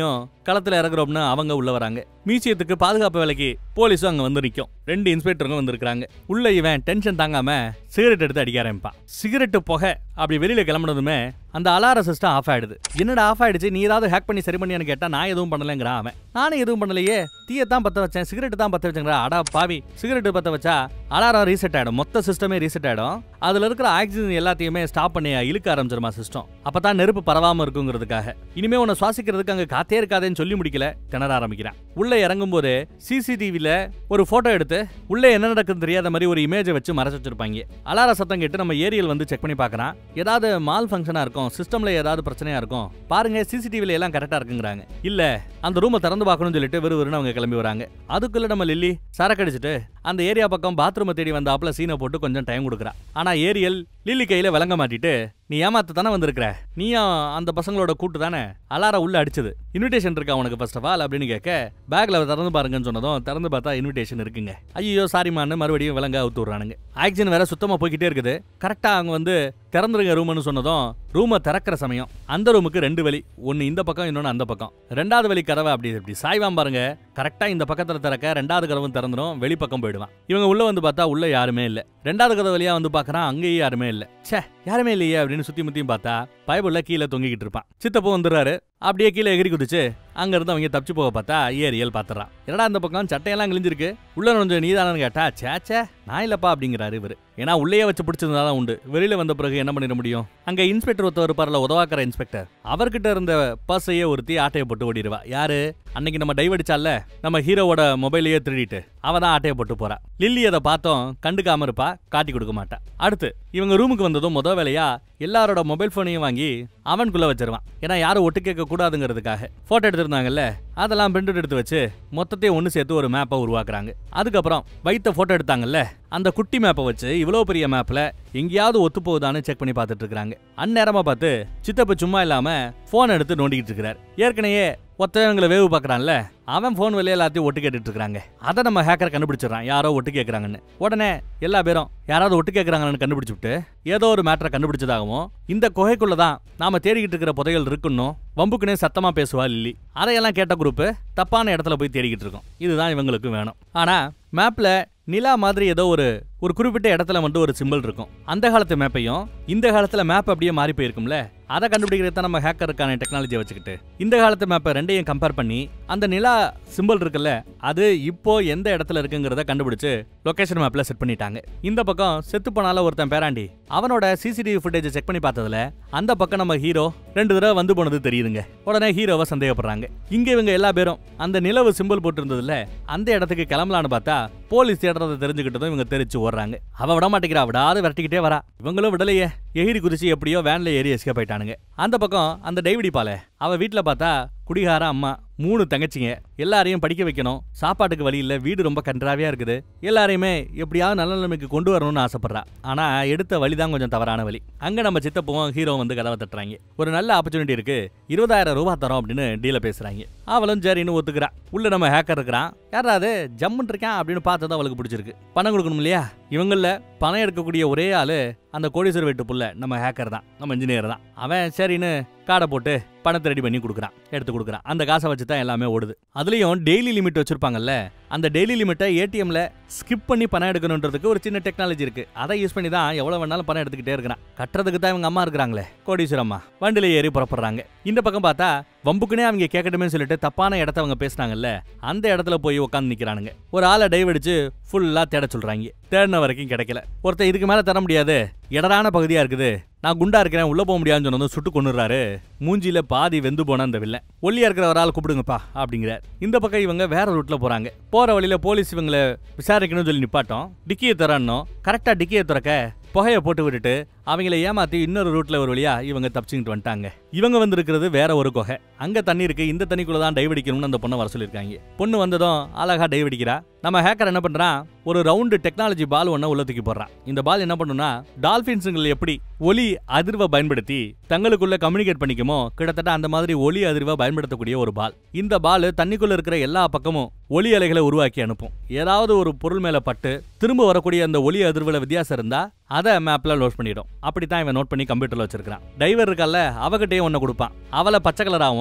S1: களத்துல இறங்குறோம்னு அவங்க உள்ள வராங்க மியூசியத்துக்கு பாதுகாப்பு வேலைக்கு போலீஸும் அங்க வந்து நிக்கும் ரெண்டு இன்ஸ்பெக்டருங்க வந்திருக்காங்க உள்ள இவன் டென்ஷன் தாங்காம சிகரெட் எடுத்து அடிக்க ஆரம்பிப்பான் சிகரெட் புகை அப்படி வெளியில கிளம்புனதுமே அந்த அலார சிஸ்டம் ஆஃப் ஆயிடுது என்னடா ஆஃப் ஆயிடுச்சு நீ ஏதாவது ஹேக் பண்ணி சரி பண்ணியான்னு கேட்டா நான் எதுவும் பண்ணலங்கிறான் அவன் நானும் எதுவும் பண்ணலையே தீயை தான் பத்த வச்சேன் சிகரெட் தான் பத்த வச்சேங்கிறா அடா பாவி சிகரெட் பத்த வச்சா அலாரம் ரீசெட் ஆயிடும் மொத்த சிஸ்டமே ரீசெட் ஆயிடும் அதுல இருக்கிற ஆக்சிஜன் எல்லாத்தையுமே ஸ்டாப் பண்ணி இழுக்க ஆரம்பிச்சிருமா சிஸ்டம் அப்பதான் நெருப்பு பரவாம இருக்குங்கிறதுக்காக இனிமே உன்னை சுவாசிக்கிறதுக்கு அங்க காத்தே இருக்காதேன்னு சொல்லி முடிக்கல திணற ஆரம்பிக்கிறான் உள்ள இறங்கும் போது சிசிடிவில ஒரு போட்டோ எடுத்து உள்ள என்ன நடக்குதுன்னு தெரியாத மாதிரி ஒரு இமேஜை வச்சு மறைச்சு வச்சிருப்பாங்க அலார சத்தம் கேட்டு நம்ம ஏரியல் வந்து செக் பண்ணி பார்க்கறான் ஏதாவது மால் ஃபங்க்ஷனா இருக்கும் சிஸ்டம்ல ஏதாவது பிரச்சனையா இருக்கும் பாருங்க சிசிடிவில எல்லாம் கரெக்டா இருக்குங்கிறாங்க இல்ல அந்த ரூமை திறந்து பார்க்கணும்னு சொல்லிட்டு விறுவிறுன்னு அவங்க கிளம்பி வராங்க அதுக்குள்ள நம்ம லில்லி சரக்கு அடிச்சிட்டு அந்த ஏரியா பக்கம் பாத்ரூமை தேடி வந்தாப்புல சீனை போட்டு கொஞ்சம் டைம் கொடுக்குறா ஆனா ஏரியல் லில்லி கையில விளங்க மாட்டிட்டு நீ ஏமாத்த தானே வந்திருக்கிற நீயும் அந்த பசங்களோட கூட்டு தானே அலார உள்ள அடிச்சது இன்விடேஷன் இருக்கா உனக்கு ஃபர்ஸ்ட் ஆஃப் ஆல் அப்படின்னு கேட்க பேக்ல திறந்து பாருங்கன்னு சொன்னதும் திறந்து பார்த்தா இன்விடேஷன் இருக்குங்க ஐயோ சாரிமான்னு மறுபடியும் விலங்க அவுத்து விடுறானுங்க ஆக்சிஜன் வேற சுத்தமா போய்கிட்டே இருக்குது கரெக்டா அவங்க வந்து திறந்துருங்க ரூம்னு சொன்னதும் ரூமை திறக்கிற சமயம் அந்த ரூமுக்கு ரெண்டு வழி ஒன்னு இந்த பக்கம் இன்னொன்னு அந்த பக்கம் ரெண்டாவது வழி கதவை அப்படி இப்படி சாய்வாம் பாருங்க கரெக்டா இந்த பக்கத்துல திறக்க ரெண்டாவது கதவும் திறந்துரும் வெளிப்பக்கம் போயிடுவான் இவங்க உள்ள வந்து பார்த்தா உள்ள யாருமே இல்ல ரெண்டாவது கதவு வழியா வந்து பார்க்கறான் அங்கேயும் யாருமே இல்ல ச்சே யாருமே இல்லையே அப்படின்னு சுத்தி முத்தியும் பார்த்தா பைபிள்ல கீழே தொங்கிக்கிட்டு இருப்பான் சித்தப்போ வந்துடுறாரு அப்படியே கீழே எகிரி குதிச்சு அங்க இருந்து அவங்க தப்பிச்சு போக பார்த்தா ஏரியல் பாத்துறான் என்னடா அந்த பக்கம் சட்டையெல்லாம் கிழிஞ்சிருக்கு உள்ள கொஞ்சம் நீதானு கேட்டா சே சே நான் இல்லப்பா அப்படிங்கிறாரு இவரு ஏன்னா உள்ளேயே வச்சு பிடிச்சிருந்தா தான் உண்டு வெளியில வந்த பிறகு என்ன பண்ணிட முடியும் அங்க இன்ஸ்பெக்டர் ஒருத்தர் இருப்பார்ல உதவாக்கிற இன்ஸ்பெக்டர் அவர்கிட்ட இருந்த பர்ஸையே ஒருத்தி ஆட்டையை போட்டு ஓடிடுவா யாரு அன்னைக்கு நம்ம டைவ் அடிச்சால நம்ம ஹீரோவோட மொபைலையே திருடிட்டு அவ தான் ஆட்டையை போட்டு போறா லில்லி அதை பார்த்தோம் கண்டுக்காம இருப்பா காட்டி கொடுக்க மாட்டா அடுத்து இவங்க ரூமுக்கு வந்ததும் முத வேலையா எல்லாரோட மொபைல் போனையும் வாங்கி அவனுக்குள்ள வச்சிருவான் ஏன்னா யாரும் ஒட்டு கேட்க கூடாதுங்கிறதுக்காக போட்டோ எடுத்திருந்தாங்கல்ல அதெல்லாம் பிரிண்ட் எடுத்து வச்சு மொத்தத்தையும் ஒன்று சேர்த்து ஒரு மேப்பை உருவாக்குறாங்க அதுக்கப்புறம் வைத்த போட்டோ எடுத்தாங்கல்ல அந்த குட்டி மேப்பை வச்சு இவ்வளோ பெரிய மேப்ல எங்கேயாவது ஒத்து போகுதான்னு செக் பண்ணி பார்த்துட்டு இருக்காங்க அந்நேரமா பார்த்து சித்தப்பு சும்மா இல்லாம போன் எடுத்து நோண்டிக்கிட்டு இருக்கிறார் ஏற்கனவே ஒத்தவங்களை வேவு பார்க்கறான்ல அவன் போன் வெளியே எல்லாத்தையும் ஒட்டு கேட்டுட்டு இருக்காங்க அதை நம்ம ஹேக்கர் கண்டுபிடிச்சிடறான் யாரோ ஒட்டு கேட்கறாங்கன்னு உடனே எல்லா பேரும் யாராவது ஒட்டு கேட்கறாங்கன்னு கண்டுபிடிச்சுட்டு ஏதோ ஒரு மேட்டரை கண்டுபிடிச்சதாகவும் இந்த குகைக்குள்ள தான் நாம தேடிக்கிட்டு இருக்கிற புதைகள் இருக்குன்னும் வம்புக்குனே சத்தமா பேசுவா லில்லி அதையெல்லாம் கேட்ட குரூப் தப்பான இடத்துல போய் தேடிக்கிட்டு இருக்கோம் இதுதான் இவங்களுக்கு வேணும் ஆனா மேப்ல நிலா மாதிரி ஏதோ ஒரு ஒரு குறிப்பிட்ட இடத்துல மட்டும் ஒரு சிம்பிள் இருக்கும் அந்த காலத்து மேப்பையும் இந்த காலத்துல மேப் அப்படியே மாறி போயிருக்கும்ல அதை கண்டுபிடிக்கிறது தான் நம்ம ஹேக்கருக்கான டெக்னாலஜியை வச்சுக்கிட்டு இந்த காலத்து மேப்பை ரெண்டையும் கம்பேர் பண்ணி அந்த நிலா சிம்பிள் இருக்குல்ல அது இப்போ எந்த இடத்துல இருக்குங்கிறத கண்டுபிடிச்சு லொகேஷன் மேப்ல செட் பண்ணிட்டாங்க இந்த பக்கம் செத்து போனால ஒருத்தன் பேராண்டி அவனோட சிசிடிவி ஃபுட்டேஜ் செக் பண்ணி பார்த்ததுல அந்த பக்கம் நம்ம ஹீரோ ரெண்டு தடவை வந்து போனது தெரியுதுங்க உடனே ஹீரோவை சந்தேகப்படுறாங்க இங்க இவங்க எல்லா பேரும் அந்த நிலவு சிம்பிள் போட்டிருந்ததுல அந்த இடத்துக்கு கிளம்பலான்னு பார்த்தா போலீஸ் தேடுறதை தெரிஞ்சுக்கிட்டதும் இவங்க தெரிச்சு ஓடுறாங்க அவ விட மாட்டேங்கிறா விடாது விரட்டிக்கிட்டே வரா இவங்களும் விடலையே எகிரி குதிச்சு எப்படியோ வேன்ல ஏறி எஸ்கேப் ஆயிட்டானுங்க அந்த பக்கம் அந்த டைவிடி பால அவ வீட்ல பார்த்தா குடிகார அம்மா மூணு தங்கச்சிங்க எல்லாரையும் படிக்க வைக்கணும் சாப்பாட்டுக்கு வழி இல்ல வீடு ரொம்ப கன்றாவியா இருக்குது எல்லாரையுமே எப்படியாவது நல்ல நிலைமைக்கு கொண்டு வரணும்னு ஆசைப்படுறா ஆனா எடுத்த வழி தான் கொஞ்சம் தவறான வழி அங்க நம்ம சித்தப்பும் ஹீரோ வந்து கதவை தட்டுறாங்க ஒரு நல்ல ஆப்பர்ச்சுனிட்டி இருக்கு இருபதாயிரம் ரூபாய் தரோம் அப்படின்னு டீல பேசுறாங்க அவளும் சரின்னு ஒத்துக்கிறா உள்ள நம்ம ஹேக்கர் இருக்கிறான் யாராவது ஜம்முன் இருக்கான் அப்படின்னு பார்த்தது அவளுக்கு பிடிச்சிருக்கு பணம் கொடுக்கணும் இல்லையா இவங்கள பணம் எடுக்கக்கூடிய ஒரே ஆளு அந்த கோடீஸ்வரர் வீட்டு புள்ள நம்ம ஹேக்கர் தான் நம்ம இன்ஜினியர் தான் அவன் சரின்னு காடை போட்டு பணத்தை ரெடி பண்ணி கொடுக்குறான் எடுத்து கொடுக்குறான் அந்த காசை வச்சு தான் எல்லாமே ஓடுது அதுலயும் டெய்லி லிமிட் வச்சிருப்பாங்கல்ல அந்த டெய்லி லிமிட்டை ஏடிஎம்ல ஸ்கிப் பண்ணி பணம் எடுக்கணுன்றதுக்கு ஒரு சின்ன டெக்னாலஜி இருக்கு அதை யூஸ் பண்ணி தான் எவ்வளவு வேணாலும் பணம் எடுத்துக்கிட்டே இருக்கிறான் கட்டுறதுக்கு தான் இவங்க அம்மா இருக்கிறாங்களே கோடீஸ்வரம் அம்மா வண்டியில ஏறி புறப்படுறாங்க இந்த பக்கம் பார்த்தா வம்புக்குனே அவங்க கேட்கட்டுமே சொல்லிட்டு தப்பான இடத்த அவங்க பேசுனாங்கல்ல அந்த இடத்துல போய் உட்காந்து நிக்கிறானுங்க ஒரு ஆளை டைவ் அடிச்சு ஃபுல்லா தேட சொல்றாங்க தேடின வரைக்கும் கிடைக்கல ஒருத்தன் இதுக்கு மேல தர முடியாது இடரான பகுதியா இருக்குது நான் குண்டா இருக்கிறேன் உள்ள போக முடியாதுன்னு சொன்னதும் சுட்டு கொண்டுறாரு மூஞ்சில பாதி வெந்து போன அந்த வில்ல ஒல்லியா இருக்கிற ஒரு ஆள் கூப்பிடுங்கப்பா அப்படிங்கிறார் இந்த பக்கம் இவங்க வேற ரூட்ல போறாங்க போற வழியில போலீஸ் இவங்களை விசாரிக்கணும்னு சொல்லி நிப்பாட்டோம் டிக்கியை தரணும் கரெக்டா டிக்கியை திறக்க புகையை போட்டு விட்டுட்டு அவங்கள ஏமாத்தி இன்னொரு ரூட்ல ஒரு வழியா இவங்க தப்பிச்சுக்கிட்டு வந்துட்டாங்க இவங்க வந்திருக்கிறது வேற ஒரு குகை அங்க தண்ணி இருக்கு இந்த தண்ணிக்குள்ள தான் டைவ் அடிக்கணும்னு அந்த பொண்ணை வர சொல்லியிருக்காங்க பொண்ணு வந்ததும் அழகா டைவ் அடிக்கிறா நம்ம ஹேக்கர் என்ன பண்றான் ஒரு ரவுண்டு டெக்னாலஜி பால் ஒண்ண உள்ள தூக்கி போடுறான் இந்த பால் என்ன பண்ணுனா டால்பின்ஸுங்கள் எப்படி ஒலி அதிர்வை பயன்படுத்தி தங்களுக்குள்ள கம்யூனிகேட் பண்ணிக்குமோ கிட்டத்தட்ட அந்த மாதிரி ஒலி அதிர்வை பயன்படுத்தக்கூடிய ஒரு பால் இந்த பால் தண்ணிக்குள்ள இருக்கிற எல்லா பக்கமும் ஒலி அலைகளை உருவாக்கி அனுப்பும் ஏதாவது ஒரு பொருள் மேல பட்டு திரும்ப வரக்கூடிய அந்த ஒலி அதிர்வுல வித்தியாசம் இருந்தா அதை மேப்ல லோட் பண்ணிடும் அப்படித்தான் இவன் நோட் பண்ணி கம்ப்யூட்டர்ல வச்சிருக்கான் டைவர் இருக்கல்ல அவகிட்டயும் ஒன்னு கொடுப்பான் அவளை பச்சை கலராகவும்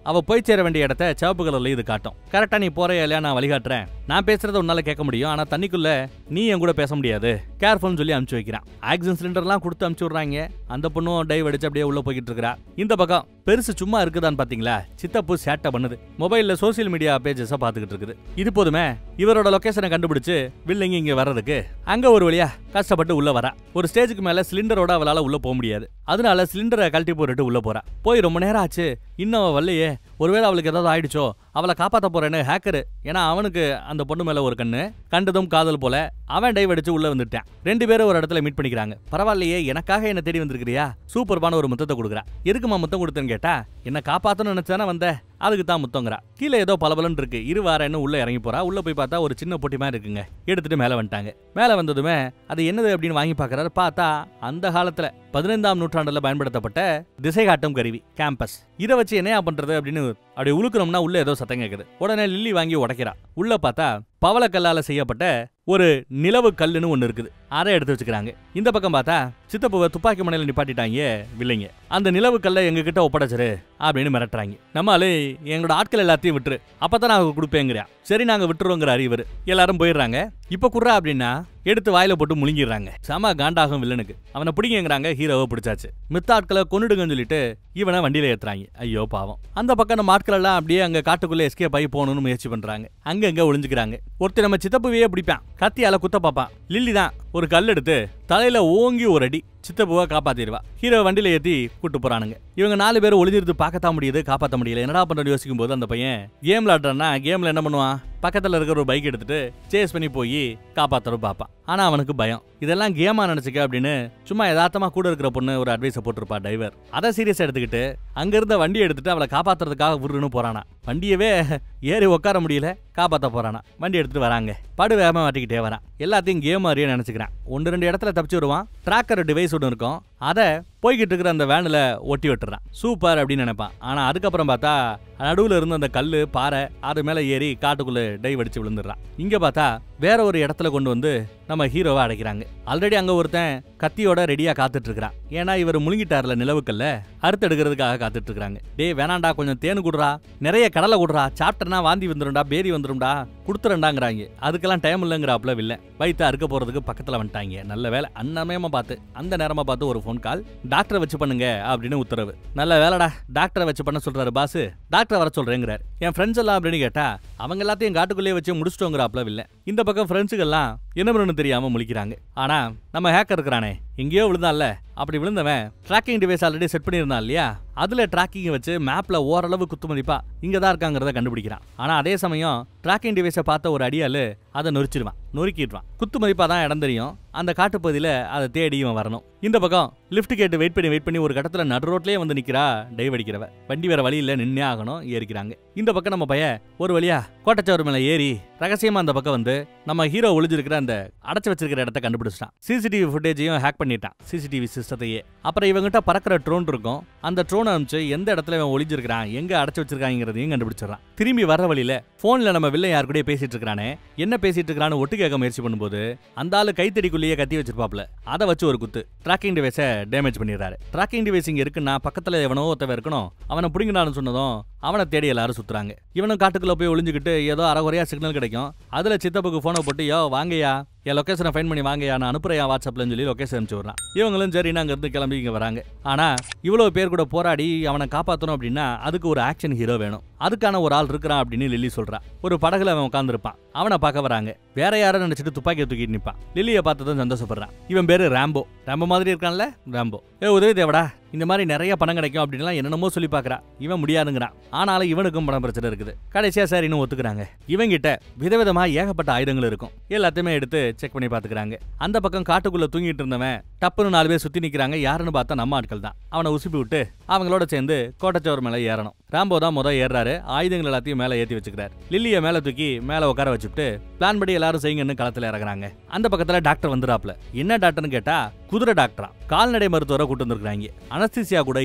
S1: அவ போய் சேர வேண்டிய இடத்த சிவப்பு கலர்ல இது காட்டும் கரெக்டா நீ போறியா இல்லையா நான் வழிகாட்டுறேன் நான் பேசுறத உன்னால கேட்க முடியும் ஆனா தண்ணிக்குள்ள நீ என் கூட பேச முடியாது கேர்ஃபுல்னு சொல்லி அனுப்பிச்சு வைக்கிறான் ஆக்சிஜன் சிலிண்டர்லாம் கொடுத்து அனுப்பிச்சு விடுறாங்க அந்த பொண்ணும் டைவ் அடிச்சு அப்படியே உள்ள போய்கிட்டு இருக்கா இந்த பக்கம் பெருசு சும்மா இருக்குதான்னு பாத்தீங்களா சித்தப்பு சேட்டை பண்ணுது மொபைல்ல சோசியல் மீடியா பேஜஸ பாத்துக்கிட்டு இருக்குது இது போதுமே இவரோட லொகேஷனை கண்டுபிடிச்சு வில்லிங்க இங்க வர்றதுக்கு அங்க ஒரு வழியா கஷ்டப்பட்டு உள்ள வரா ஒரு ஸ்டேஜுக்கு மேல சிலிண்டரோட அவளால உள்ள போக முடியாது அதனால சிலிண்டரை கழட்டி போட்டுட்டு உள்ள போறா போய் ரொம்ப நேரம் ஆச்சு இன்னும் அவ வரலையே ஒருவேளை அவளுக்கு ஏதாவது ஆயிடுச்சோ அவளை காப்பாத்த போறேன்னு ஹேக்கர் ஏன்னா அவனுக்கு அந்த பொண்ணு மேல ஒரு கண்ணு கண்டதும் காதல் போல அவன் டைவ் அடிச்சு உள்ள வந்துட்டான் ரெண்டு பேரும் ஒரு இடத்துல மீட் பண்ணிக்கிறாங்க பரவாயில்லையே எனக்காக என்ன தேடி வந்திருக்கிறியா சூப்பர்பான ஒரு முத்தத்தை கொடுக்குறா எதுக்குமா முத்தம் கொடுத்தேன்னு கேட்டா என்ன காப்பாத்தணும்னு நினைச்சானே வந்த அதுக்கு தான் முத்தங்கிறா கீழே ஏதோ பளபளன்னு இருக்கு இரு வாரன்னு உள்ள இறங்கி போறா உள்ள போய் பார்த்தா ஒரு சின்ன பொட்டி மாதிரி இருக்குங்க எடுத்துட்டு மேல வந்துட்டாங்க மேல வந்ததுமே அது என்னது அப்படின்னு வாங்கி பார்க்கறாரு பார்த்தா அந்த காலத்துல பதினைந்தாம் நூற்றாண்டுல பயன்படுத்தப்பட்ட திசை காட்டும் கருவி கேம்பஸ் இதை வச்சு என்னையா பண்றது அப்படின்னு அப்படி உழுக்கணும்னா உள்ள ஏதோ சத்தம் கேக்குது உடனே லில்லி வாங்கி உடைக்கிறா உள்ள பார்த்தா பவளக்கல்லால செய்யப்பட்ட ஒரு நிலவு கல்லுன்னு ஒண்ணு இருக்குது அதை எடுத்து வச்சுக்கிறாங்க இந்த பக்கம் பார்த்தா சித்தப்புவை துப்பாக்கி முனையில நிப்பாட்டிட்டாங்க வில்லைங்க அந்த நிலவு கல்லை எங்க கிட்ட ஒப்படைச்சிரு அப்படின்னு மிரட்டுறாங்க நம்மாலே எங்களோட ஆட்கள் எல்லாத்தையும் விட்டுரு அப்பதான் நாங்க கொடுப்பேங்கிறா சரி நாங்க விட்டுருவோங்கிறாரு இவர் எல்லாரும் போயிடுறாங்க இப்ப குர்றா அப்படின்னா எடுத்து வாயில போட்டு முழுங்கிடுறாங்க செம காண்டாகும் வில்லனுக்கு அவனை பிடிங்கிறாங்க ஹீரோவை பிடிச்சாச்சு மித்த ஆட்களை கொன்னுடுங்கன்னு சொல்லிட்டு இவனை வண்டியில ஏத்துறாங்க ஐயோ பாவம் அந்த பக்கம் நம்ம ஆட்கள் எல்லாம் அப்படியே அங்க காட்டுக்குள்ள எஸ்கேப் ஆகி போகணும்னு முயற்சி பண்றாங்க அங்கங்க ஒளிஞ்சுக்கிறாங்க ஒருத்தர் நம்ம சித்தப்புவையே பிடிப்பான் கத்தியால குத்த பாப்பான் லில்லி தான் ஒரு கல் எடுத்து தலையில ஓங்கி ஒரு அடி சித்தப்புவை காப்பாத்திடுவா ஹீரோ வண்டியில ஏத்தி கூட்டு போறானுங்க இவங்க நாலு பேர் ஒளிஞ்சிருந்து பார்க்கத்தான் முடியுது காப்பாத்த முடியல என்னடா பண்றது யோசிக்கும் போது அந்த பையன் கேம் விளாடுறான்னா கேம்ல என்ன பண்ணுவான் பக்கத்துல இருக்கிற ஒரு பைக் எடுத்துட்டு சேஸ் பண்ணி போய் காப்பாத்தரும் பாப்பான் ஆனா அவனுக்கு பயம் இதெல்லாம் கேமா நினைச்சுக்க அப்படின்னு சும்மா யதார்த்தமா கூட இருக்கிற பொண்ணு ஒரு அட்வைஸை போட்டிருப்பா டிரைவர் அதை சீரியஸா எடுத்துக்கிட்டு அங்க இருந்த வண்டி எடுத்துட்டு அவளை காப்பாத்துறதுக்காக விருன்னு போறானா வண்டியவே ஏறி உட்கார முடியல காப்பாத்த போறானா வண்டி எடுத்துட்டு வராங்க படு வேகமா மாட்டிக்கிட்டே வரான் எல்லாத்தையும் கேம் மாதிரியே நினைச்சுக்கிறான் ஒன்று ரெண்டு இடத்துல தப்பிச்சு வருவான் டிராக்கர் டிவைஸ் ஒன்று இருக்கும் அதை போய்கிட்டு இருக்கிற அந்த வேனில் ஒட்டி விட்டுறான் சூப்பர் அப்படின்னு நினைப்பான் ஆனா அதுக்கப்புறம் பார்த்தா நடுவுல இருந்த அந்த கல்லு பாறை அது மேல ஏறி காட்டுக்குள்ள டைவ் அடிச்சு விழுந்துடுறான் இங்க பார்த்தா வேற ஒரு இடத்துல கொண்டு வந்து நம்ம ஹீரோவை அடைக்கிறாங்க ஆல்ரெடி அங்க ஒருத்தன் கத்தியோட ரெடியா காத்துட்டு இருக்கிறான் ஏன்னா இவர் முழுங்கிட்டார்ல நிலவுக்கல்ல அறுத்து எடுக்கிறதுக்காக காத்துட்டு இருக்காங்க டேய் வேணாண்டா கொஞ்சம் தேனு குடுறா நிறைய கடலை குடுறா சாப்பிட்டனா வாந்தி வந்துரும்டா பேரி வந்துரும்டா கொடுத்துறண்டாங்கிறாங்க அதுக்கெல்லாம் டைம் இல்லைங்கிறாப்புல வில்ல வயிற்று அறுக்க போறதுக்கு பக்கத்துல வந்துட்டாங்க நல்ல வேலை அந்நமயமா பார்த்து அந்த நேரமா பார்த்து ஒரு ஃபோன் கால் டாக்டரை வச்சு பண்ணுங்க அப்படின்னு உத்தரவு நல்ல வேலைடா டாக்டரை வச்சு பண்ண சொல்றாரு பாஸ் டாக்டரை வர சொல்றேங்கிறார் என் ஃப்ரெண்ட்ஸ் எல்லாம் அப்படின்னு கேட்டா அவங்க எல்லாத்தையும் காட்டுக்குள்ளேயே வச்சு முடிச்சிட்டோங்கிறாப்புல இல்ல இந்த பக்கம் ஃப்ரெண்ட்ஸுகள்லாம் என்ன பண்ணணும் தெரியாம முழிக்கிறாங்க ஆனா நம்ம ஹேக்கர் இருக்கிறானே எங்கேயோ விழுந்தான்ல அப்படி விழுந்தவன் ட்ராக்கிங் டிவைஸ் ஆல்ரெடி செட் பண்ணியிருந்தான் இல்லையா அதுல ட்ராக்கிங் வச்சு மேப்ல ஓரளவு குத்துமதிப்பா இங்க தான் இருக்காங்கிறத கண்டுபிடிக்கிறான் ஆனா அதே சமயம் ட்ராக்கிங் டிவைஸை பார்த்த ஒரு அடியாலு அதை நொறிச்சிடுவான் நொறுக்கிடுவான் குத்து மதிப்பா தான் இடம் தெரியும் அந்த காட்டுப்பகுதியில அதை தேடி இவன் வரணும் இந்த பக்கம் லிஃப்ட் கேட்டு வெயிட் பண்ணி வெயிட் பண்ணி ஒரு கடத்துல நடு ரோட்லயே வந்து நிக்கிறா டைவ் அடிக்கிறவ வண்டி வேற வழி இல்ல நின்னே ஆகணும் ஏறிக்கிறாங்க இந்த பக்கம் நம்ம பையன் ஒரு வழியா கோட்டச்சவர் மேல ஏறி ரகசியமா அந்த பக்கம் வந்து நம்ம ஹீரோ ஒளிஞ்சிருக்கிற அந்த அடைச்சு வச்சிருக்கிற இடத்த கண்டுபிடிச்சிட்டான் சிசிடிவி ஃபுட்டேஜையும் ஹேக் பண்ணிட்டான் சிசிடிவி சிஸ்டத்தையே அப்புறம் இவங்கிட்ட பறக்கிற ட்ரோன் இருக்கும் அந்த ட்ரோன் அனுப்பிச்சு எந்த இடத்துல இவன் ஒளிஞ்சிருக்கான் எங்க அடைச்சு வச்சிருக்காங்கிறதையும் கண்டுபிடிச்சிடறான் திரும்பி வர வழியில போன்ல நம்ம வில்லை யார் கூடயே பேசிட்டு இருக்கானே என்ன பேசிட்டு இருக்கான்னு ஒட்டு கேட்க முயற்சி பண்ணும்போது அந்த ஆளு கைத்தடிக்குள்ளேயே கத்தி வச்சிருப்பாப்ல அதை வச்சு ஒரு குத்து ட்ராக்கிங் டிவைஸை டேமேஜ் பண்ணிடுறாரு ட்ராக்கிங் டிவைஸ் இங்க இருக்குன்னா பக்கத்துல எவனோ ஒருத்தவன் இருக்கணும் அவனை பிடிங்கினான்னு சொன்னதும் அவனை தேடி எல்லாரும் சுத்துறாங்க இவனும் காட்டுக்குள்ள போய் ஒளிஞ்சுக்கிட்டு ஏதோ அரைகுறையா சிக்னல் கிடைக்கும் அதுல சித்தப்புக்கு போனை போட்டு யோ வாங்கய்யா என் லொகேஷனை ஃபைன் பண்ணி வாங்கய்யா நான் அனுப்புறையா வாட்ஸ்அப்லன்னு சொல்லி லொகேஷன் அனுப்பிச்சு விடுறான் இவங்களும் சரி அங்க இருந்து கிளம்பி இங்க வராங்க ஆனா இவ்வளவு பேர் கூட போராடி அவனை காப்பாத்தணும் அப்படின்னா அதுக்கு ஒரு ஆக்ஷன் ஹீரோ வேணும் அதுக்கான ஒரு ஆள் இருக்கிறான் அப்படின்னு லில்லி சொல்றா ஒரு படகுல அவன் உட்காந்துருப்பான் அவனை பார்க்க வராங்க வேற யாரும் நினைச்சிட்டு துப்பாக்கியை தூக்கிட்டு நிப்பான் லில்லியை பார்த்ததும் சந்தோஷப்படுறான் இவன் பேரு ராம்போ ராம்போ மாதிரி இருக்கான்ல ராம்போ ஏ உதவி தேவடா இந்த மாதிரி நிறைய பணம் கிடைக்கும் அப்படின்லாம் என்னென்னமோ சொல்லி பார்க்கறா இவன் முடியாதுங்கிறான் ஆனாலும் இவனுக்கும் பணம் பிரச்சனை இருக்குது கடைசியா சரின்னு ஒத்துக்கிறாங்க இவங்கிட்ட விதவிதமா ஏகப்பட்ட ஆயுதங்கள் இருக்கும் எல்லாத்தையுமே எடுத்து செக் பண்ணி பாத்துக்கிறாங்க அந்த பக்கம் காட்டுக்குள்ள தூங்கிட்டு இருந்தவன் டப்புன்னு நாலு பேர் சுத்தி நிக்கிறாங்க யாருன்னு பார்த்தா நம்ம ஆட்கள் தான் அவனை உசுப்பி விட்டு அவங்களோட சேர்ந்து கோட்டச்சோர் மேல ஏறணும் ராம்போ தான் முத ஏறாரு ஆயுதங்கள் எல்லாத்தையும் மேல ஏத்தி வச்சுக்கிறாரு லில்லிய மேல தூக்கி மேல உட்கார வச்சுட்டு பிளான் படி எல்லாரும் செய்யுங்கன்னு களத்துல இறங்குறாங்க அந்த பக்கத்துல டாக்டர் வந்துறாப்ல என்ன டாக்டர்னு கேட்டா குதிரை டாக்டரா கால்நடை மருத்துவரை கூட்டு வந்திருக்காங்க அனஸ்தீசியா கூட இல்ல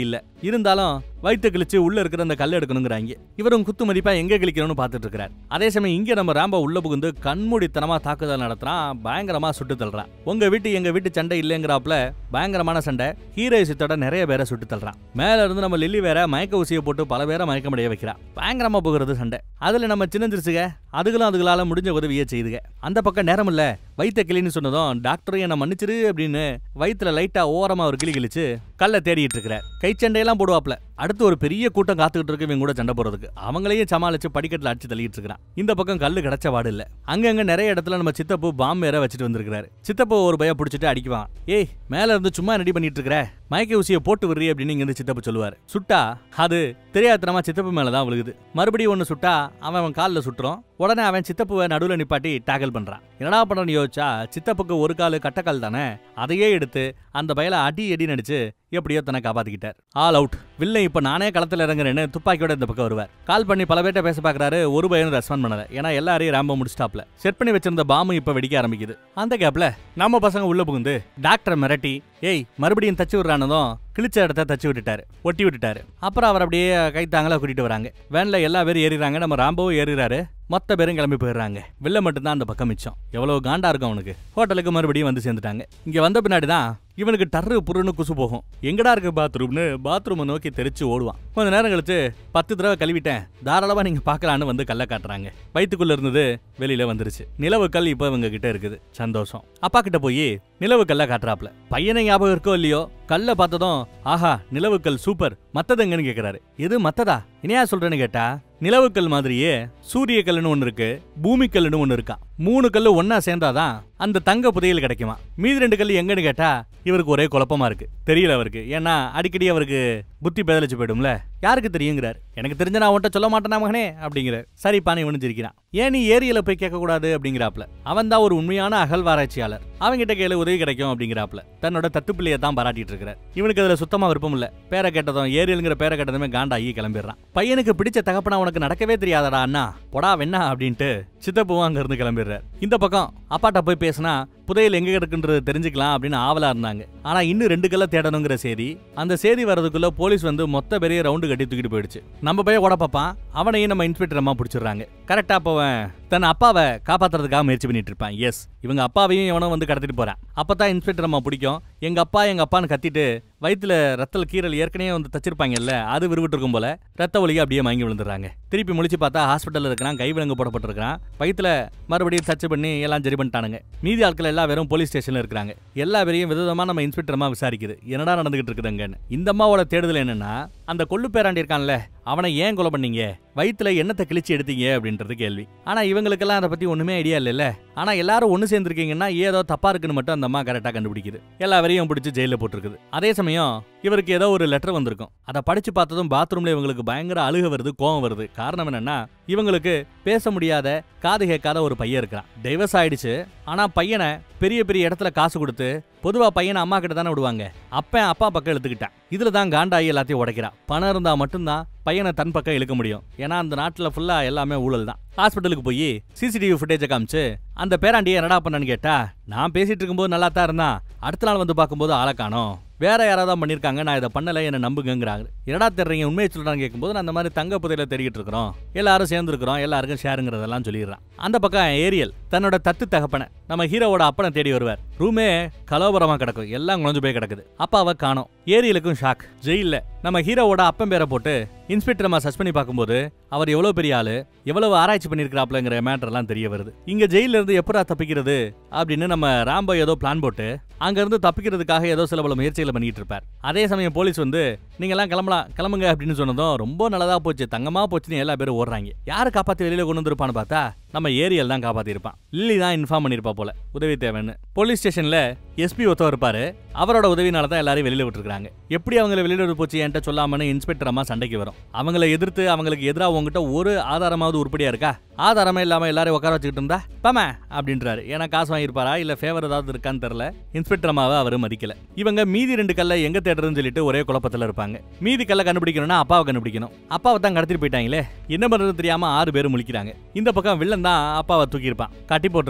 S1: இருந்தாலும் வயிற்று கிழிச்சு உள்ள இருக்கிற அந்த கல் எடுக்கணுங்கிறாங்க இவரும் குத்து மதிப்பா எங்க கிழிக்கணும்னு பார்த்துட்டு இருக்கிறார் அதே சமயம் இங்க நம்ம ராம்போ உள்ள புகுந்து கண்மூடித்தனமா தாக்குதல் நடத்துறான் பயங்கரமா சுட்டு தள்ளுறான் உங்க வீட்டு எங்க வீட்டு சண்டை இல்லைங்கிறாப்புல பயங்கரமான சண்டை ஹீரோயிசத்தோட நிறைய பேரை சுட்டு தள்ளுறான் மேல இருந்து நம்ம லில்லி வேற மயக்க ஊசியை போட்டு பல பேரை மயக்கமடைய வைக்கிறா பயங்கரமா போகிறது சண்டை அதுல நம்ம சின்னஞ்சிருச்சுக அதுகளும் அதுகளால முடிஞ்ச உதவியை செய்துக அந்த பக்கம் நேரம் இல்ல வயித்த கிளின்னு சொன்னதும் டாக்டர் என்ன மன்னிச்சிரு அப்படின்னு வயித்துல லைட்டா ஓரமா ஒரு கிளி கிழிச்சு கல்ல தேடிட்டு இருக்கிறார் கை சண்டையெல்லாம் போடுவாப்ல அடுத்து ஒரு பெரிய கூட்டம் காத்துக்கிட்டு இருக்கு இவங்க கூட சண்டை போறதுக்கு அவங்களையும் சமாளிச்சு படிக்கட்டுல அடிச்சு தள்ளிட்டு இருக்கிறான் இந்த பக்கம் கல்லு கிடைச்ச வாடு இல்ல அங்கங்க நிறைய இடத்துல நம்ம சித்தப்பு பாம்பு வேற வச்சுட்டு வந்திருக்காரு சித்தப்பு ஒரு பய பிடிச்சிட்டு அடிக்குவான் ஏய் மேல இருந்து சும்மா ரெடி பண்ணிட்டு இருக்கிற மயக்க ஊசியை போட்டு விடுறி அப்படின்னு இங்க இருந்து சித்தப்பு சொல்லுவாரு சுட்டா அது தெரியாதனமா சித்தப்பு மேலதான் விழுகுது மறுபடியும் ஒன்னு சுட்டா அவன் அவன் காலில் சுட்டுறோம் உடனே அவன் சித்தப்புவை நடுவில் நிப்பாட்டி டேக்கிள் பண்றான் என்னடா பண்றன்னு யோசிச்சா சித்தப்புக்கு ஒரு காலு கட்டக்கால் தானே அதையே எடுத்து அந்த பயல அடி அடி நடிச்சு எப்படியோ தன்னை காப்பாத்திக்கிட்டார் ஆல் அவுட் வில்லன் இப்ப நானே களத்துல இறங்குறேன்னு துப்பாக்கியோட இந்த பக்கம் வருவார் கால் பண்ணி பல பேர்ட்ட பேச பாக்குறாரு ஒரு பையனும் ரெஸ்பாண்ட் பண்ணல ஏன்னா எல்லாரையும் ராம்ப முடிச்சிட்டாப்ல செட் பண்ணி வச்சிருந்த பாம்பு இப்ப வெடிக்க ஆரம்பிக்குது அந்த கேப்ல நம்ம பசங்க உள்ள புகுந்து டாக்டரை மிரட்டி ஏய் மறுபடியும் தச்சு விடுறானதும் கிழிச்ச இடத்த தச்சு விட்டுட்டாரு ஒட்டி விட்டுட்டாரு அப்புறம் அவர் அப்படியே கைத்தாங்களா கூட்டிட்டு வராங்க வேன்ல எல்லா பேரும் ஏறிறாங்க நம்ம ராம்பவும் ஏறிறாரு மொத்த பேரும் கிளம்பி போயிடுறாங்க வில்ல மட்டும்தான் அந்த பக்கம் மிச்சம் எவ்வளவு காண்டா இருக்கும் அவனுக்கு ஹோட்டலுக்கு மறுபடியும் வந்து சேர்ந்துட்டாங்க இங்க வந்த பின்னாடி தான் இவனுக்கு டர்ரு புருன்னு குசு போகும் எங்கடா இருக்கு பாத்ரூம்னு பாத்ரூமை நோக்கி தெரிச்சு ஓடுவான் கொஞ்ச நேரம் கழிச்சு பத்து தடவை கழுவிட்டேன் தாராளமா நீங்க பார்க்கலான்னு வந்து கல்ல காட்டுறாங்க வயித்துக்குள்ள இருந்தது வெளியில வந்துருச்சு நிலவு கல் இப்ப இவங்க கிட்ட இருக்குது சந்தோஷம் அப்பா கிட்ட போய் நிலவு கல்ல காட்டுறாப்ல பையனை ஞாபகம் இருக்கோ இல்லையோ கல்ல பார்த்ததும் ஆஹா நிலவுக்கல் சூப்பர் மத்தது எங்கன்னு கேக்குறாரு எது மத்ததா இனியா சொல்றேன்னு கேட்டா நிலவுக்கல் மாதிரியே சூரிய கல்லுன்னு ஒண்ணு இருக்கு பூமி கல்லுன்னு ஒண்ணு இருக்கா மூணு கல்லு ஒன்னா சேர்ந்தாதான் அந்த தங்க புதையல் கிடைக்குமா மீதி ரெண்டு கல்லு எங்கன்னு கேட்டா இவருக்கு ஒரே குழப்பமா இருக்கு தெரியல அவருக்கு ஏன்னா அடிக்கடி அவருக்கு புத்தி பேதலிச்சு போயிடும்ல யாருக்கு தெரியுங்கிறார் எனக்கு தெரிஞ்ச நான் உன்ட்ட சொல்ல மாட்டேனா மகனே அப்படிங்கிறார் சரிப்பான இவனு சிரிக்கிறான் ஏன் நீ ஏரியில போய் கேட்க கூடாது அப்படிங்கிறாப்ல அவன் தான் ஒரு உண்மையான அகழ்வாராய்ச்சியாளர் அவன்கிட்ட கேளு உதவி கிடைக்கும் அப்படிங்கிறாப்ல தன்னோட தத்துப்பிள்ளையை தான் பாராட்டிட்டு இருக்கிறார் இவனுக்கு அதுல சுத்தமா விருப்பம் இல்ல பேரை கேட்டதும் ஏரியலுங்கிற பேரை கேட்டதுமே காண்டாகி கிளம்பிடுறான் பையனுக்கு பிடிச்ச தகப்பனா உனக்கு நடக்கவே தெரியாதடா அண்ணா பொடா வெண்ணா அப்படின்ட்டு சித்தப்புவும் அங்க இருந்து கிளம்பிடுறார் இந்த பக்கம் அப்பாட்ட போய் பேசினா புதையல் எங்க கிடக்குன்றது தெரிஞ்சுக்கலாம் அப்படின்னு ஆவலா இருந்தாங்க ஆனா இன்னும் ரெண்டு கல்ல தேடணுங்கிற செய்தி அந்த செய்தி வரதுக்குள்ள போலீஸ் வந்து மொத்த பெரிய ரவுண்டு கட்டி தூக்கிட்டு போயிடுச்சு நம்ம போய் ஓட பாப்பான் அவனையும் நம்ம இன்ஸ்பெக்டர் அம்மா பிடிச்சிடுறாங்க கரெக்டா போவன் தன் அப்பாவை காப்பாத்துறதுக்காக முயற்சி பண்ணிட்டு இருப்பான் எஸ் இவங்க அப்பாவையும் இவனும் வந்து கடத்திட்டு போறான் அப்பதான் இன்ஸ்பெக்டர் அம்மா பிடிக்கும் எங்க அப்பா எங்க அப்பான்னு கத்திட்டு வயித்துல ரத்தல் கீரல் ஏற்கனவே வந்து தச்சிருப்பாங்கல்ல அது விருவிட்டு இருக்கும் போல ரத்த ஒலியை அப்படியே மயங்கி விழுந்துடுறாங்க திருப்பி முழிச்சு பார்த்தா ஹாஸ்பிட்டல்ல இருக்கிறான் கை விலங்கு போடப்பட்டிருக்கான் வயித்துல மறுபடியும் டச் பண்ணி எல்லாம் சரி பண்ணிட்டானுங்க மீதி ஆட்கள் எல்லா பேரும் போலீஸ் ஸ்டேஷன்ல இருக்காங்க எல்லா பேரையும் விதவிதமா நம்ம இன்ஸ்பெக்டர் அம்மா விசாரிக்குது என்னடா நடந்துகிட்டு இருக்குதுங்கன்னு இந்த அம்மாவோட தேடுதல் என்னன்னா அந்த கொள்ளு பேராண்டி இருக்கான்ல அவனை ஏன் கொலை பண்ணீங்க வயித்துல என்னத்தை கிழிச்சு எடுத்தீங்க அப்படின்றது கேள்வி ஆனா இவங்களுக்கெல்லாம் அதை பத்தி ஒண்ணுமே ஐடியா இல்லைல்ல ஆனா எல்லாரும் ஒண்ணு சேர்ந்திருக்கீங்கன்னா ஏதோ தப்பா இருக்குன்னு மட்டும் அந்த அம்மா கரெக்டா கண்டுபிடிக்குது எல்லா வரையும் பிடிச்சி ஜெயில போட்டிருக்குது அதே சமயம் இவருக்கு ஏதோ ஒரு லெட்டர் வந்திருக்கும் அதை படிச்சு பார்த்ததும் பாத்ரூம்ல இவங்களுக்கு பயங்கர அழுக வருது கோவம் வருது காரணம் என்னன்னா இவங்களுக்கு பேச முடியாத காது கேட்காத ஒரு பையன் இருக்கிறான் டைவர்ஸ் ஆயிடுச்சு ஆனா பையனை பெரிய பெரிய இடத்துல காசு கொடுத்து பொதுவா பையனை அம்மா கிட்ட தானே விடுவாங்க அப்பன் அப்பா பக்கம் எடுத்துக்கிட்டான் இதுல தான் காண்டாயி எல்லாத்தையும் உடைக்கிறான் பணம் இருந்தா மட்டும்தான் பையனை தன் பக்கம் இழுக்க முடியும் ஏன்னா அந்த நாட்டுல ஃபுல்லா எல்லாமே ஊழல் தான் ஹாஸ்பிட்டலுக்கு போய் சிசிடிவி ஃபுட்டேஜை காமிச்சு அந்த பேராண்டியை என்னடா பண்ணன்னு கேட்டா நான் பேசிட்டு இருக்கும்போது நல்லா தான் இருந்தான் அடுத்த நாள் வந்து பார்க்கும்போது ஆளை காணோம் வேற யாராவது தான் பண்ணிருக்காங்க நான் இதை பண்ணல என்ன நம்புங்கிறாங்க என்னடா தெரிறீங்க உண்மையை சொல்றாங்க கேட்கும்போது நான் அந்த மாதிரி தங்க புதையில தேடிட்டு இருக்கிறோம் எல்லாரும் சேர்ந்துருக்கிறோம் எல்லாருக்கும் ஷேருங்கிறதெல்லாம் சொல்லிடுறான் அந்த பக்கம் ஏரியல் தன்னோட தத்து தகப்பனை நம்ம ஹீரோவோட அப்பனை தேடி வருவார் ரூமே கலோபரமா கிடக்கும் எல்லாம் குழஞ்சு போய் கிடக்குது அப்பாவை காணோம் ஏரியலுக்கும் ஷாக் ஜெயில்ல நம்ம ஹீரோவோட அப்பன் பேரை போட்டு இன்ஸ்பெக்டர் அம்மா சர்ச் பண்ணி பார்க்கும்போது அவர் எவ்வளவு பெரிய ஆளு எவ்வளவு ஆராய்ச்சி பண்ணிருக்கிறாப்லங்கிற மேட்டர் எல்லாம் தெரிய வருது இங்க ஜெயில இருந்து எப்படா தப்பிக்கிறது அப்படின்னு நம்ம ராம்போ ஏதோ பிளான் போட்டு அங்க இருந்து தப்பிக்கிறதுக்காக ஏதோ சில பல முயற்சிகளை பண்ணிட்டு இருப்பார் அதே சமயம் போலீஸ் வந்து நீங்க எல்லாம் கிளம்பலாம் கிளம்புங்க அப்படின்னு சொன்னதும் ரொம்ப நல்லதா போச்சு தங்கமா போச்சுன்னு எல்லா பேரும் ஓடுறாங்க யாரு காப்பாத்தி வெளியில கொண்டு வந்திருப்பான்னு பார்த்தா நம்ம ஏரியல் தான் காப்பாத்திருப்பான் லில்லி தான் இன்ஃபார்ம் பண்ணிருப்பா போல உதவி தேவைன்னு போலீஸ் ஸ்டேஷன்ல எஸ்பி ஒருத்தர் இருப்பாரு அவரோட உதவினால தான் எல்லாரையும் வெளியில விட்டுருக்காங்க எப்படி அவங்கள வெளியில விட்டு போச்சு என்கிட்ட சொல்லாமன்னு இன்ஸ்பெக்டர் அம்மா சண்டைக்கு வரும் அவங்கள எதிர்த்து அவங்களுக்கு எதிராக உங்ககிட்ட ஒரு ஆதாரமாவது உருப்படியா இருக்கா ஆதாரமே இல்லாம எல்லாரையும் உட்கார வச்சுக்கிட்டு இருந்தா பாம அப்படின்றாரு ஏன்னா காசு வாங்கியிருப்பாரா இல்ல ஃபேவர் ஏதாவது இருக்கான்னு தெரியல இன்ஸ்பெக்டர் அம்மாவை அவர் மதிக்கல இவங்க மீதி ரெண்டு கல்லை எங்க தேடுறதுன்னு சொல்லிட்டு ஒரே குழப்பத்துல இருப்பாங்க மீதி கல்லை கண்டுபிடிக்கணும்னா அப்பாவை கண்டுபிடிக்கணும் அப்பாவை தான் கடத்திட்டு போயிட்டாங்களே என்ன பண்றது தெரியாம ஆறு பேர் முழிக்கிறாங்க இந்த பக்கம் வில்லன் தான் அப்பாவை தூக்கியிருப்பான் கட்டி போட்டிருக்கிறான்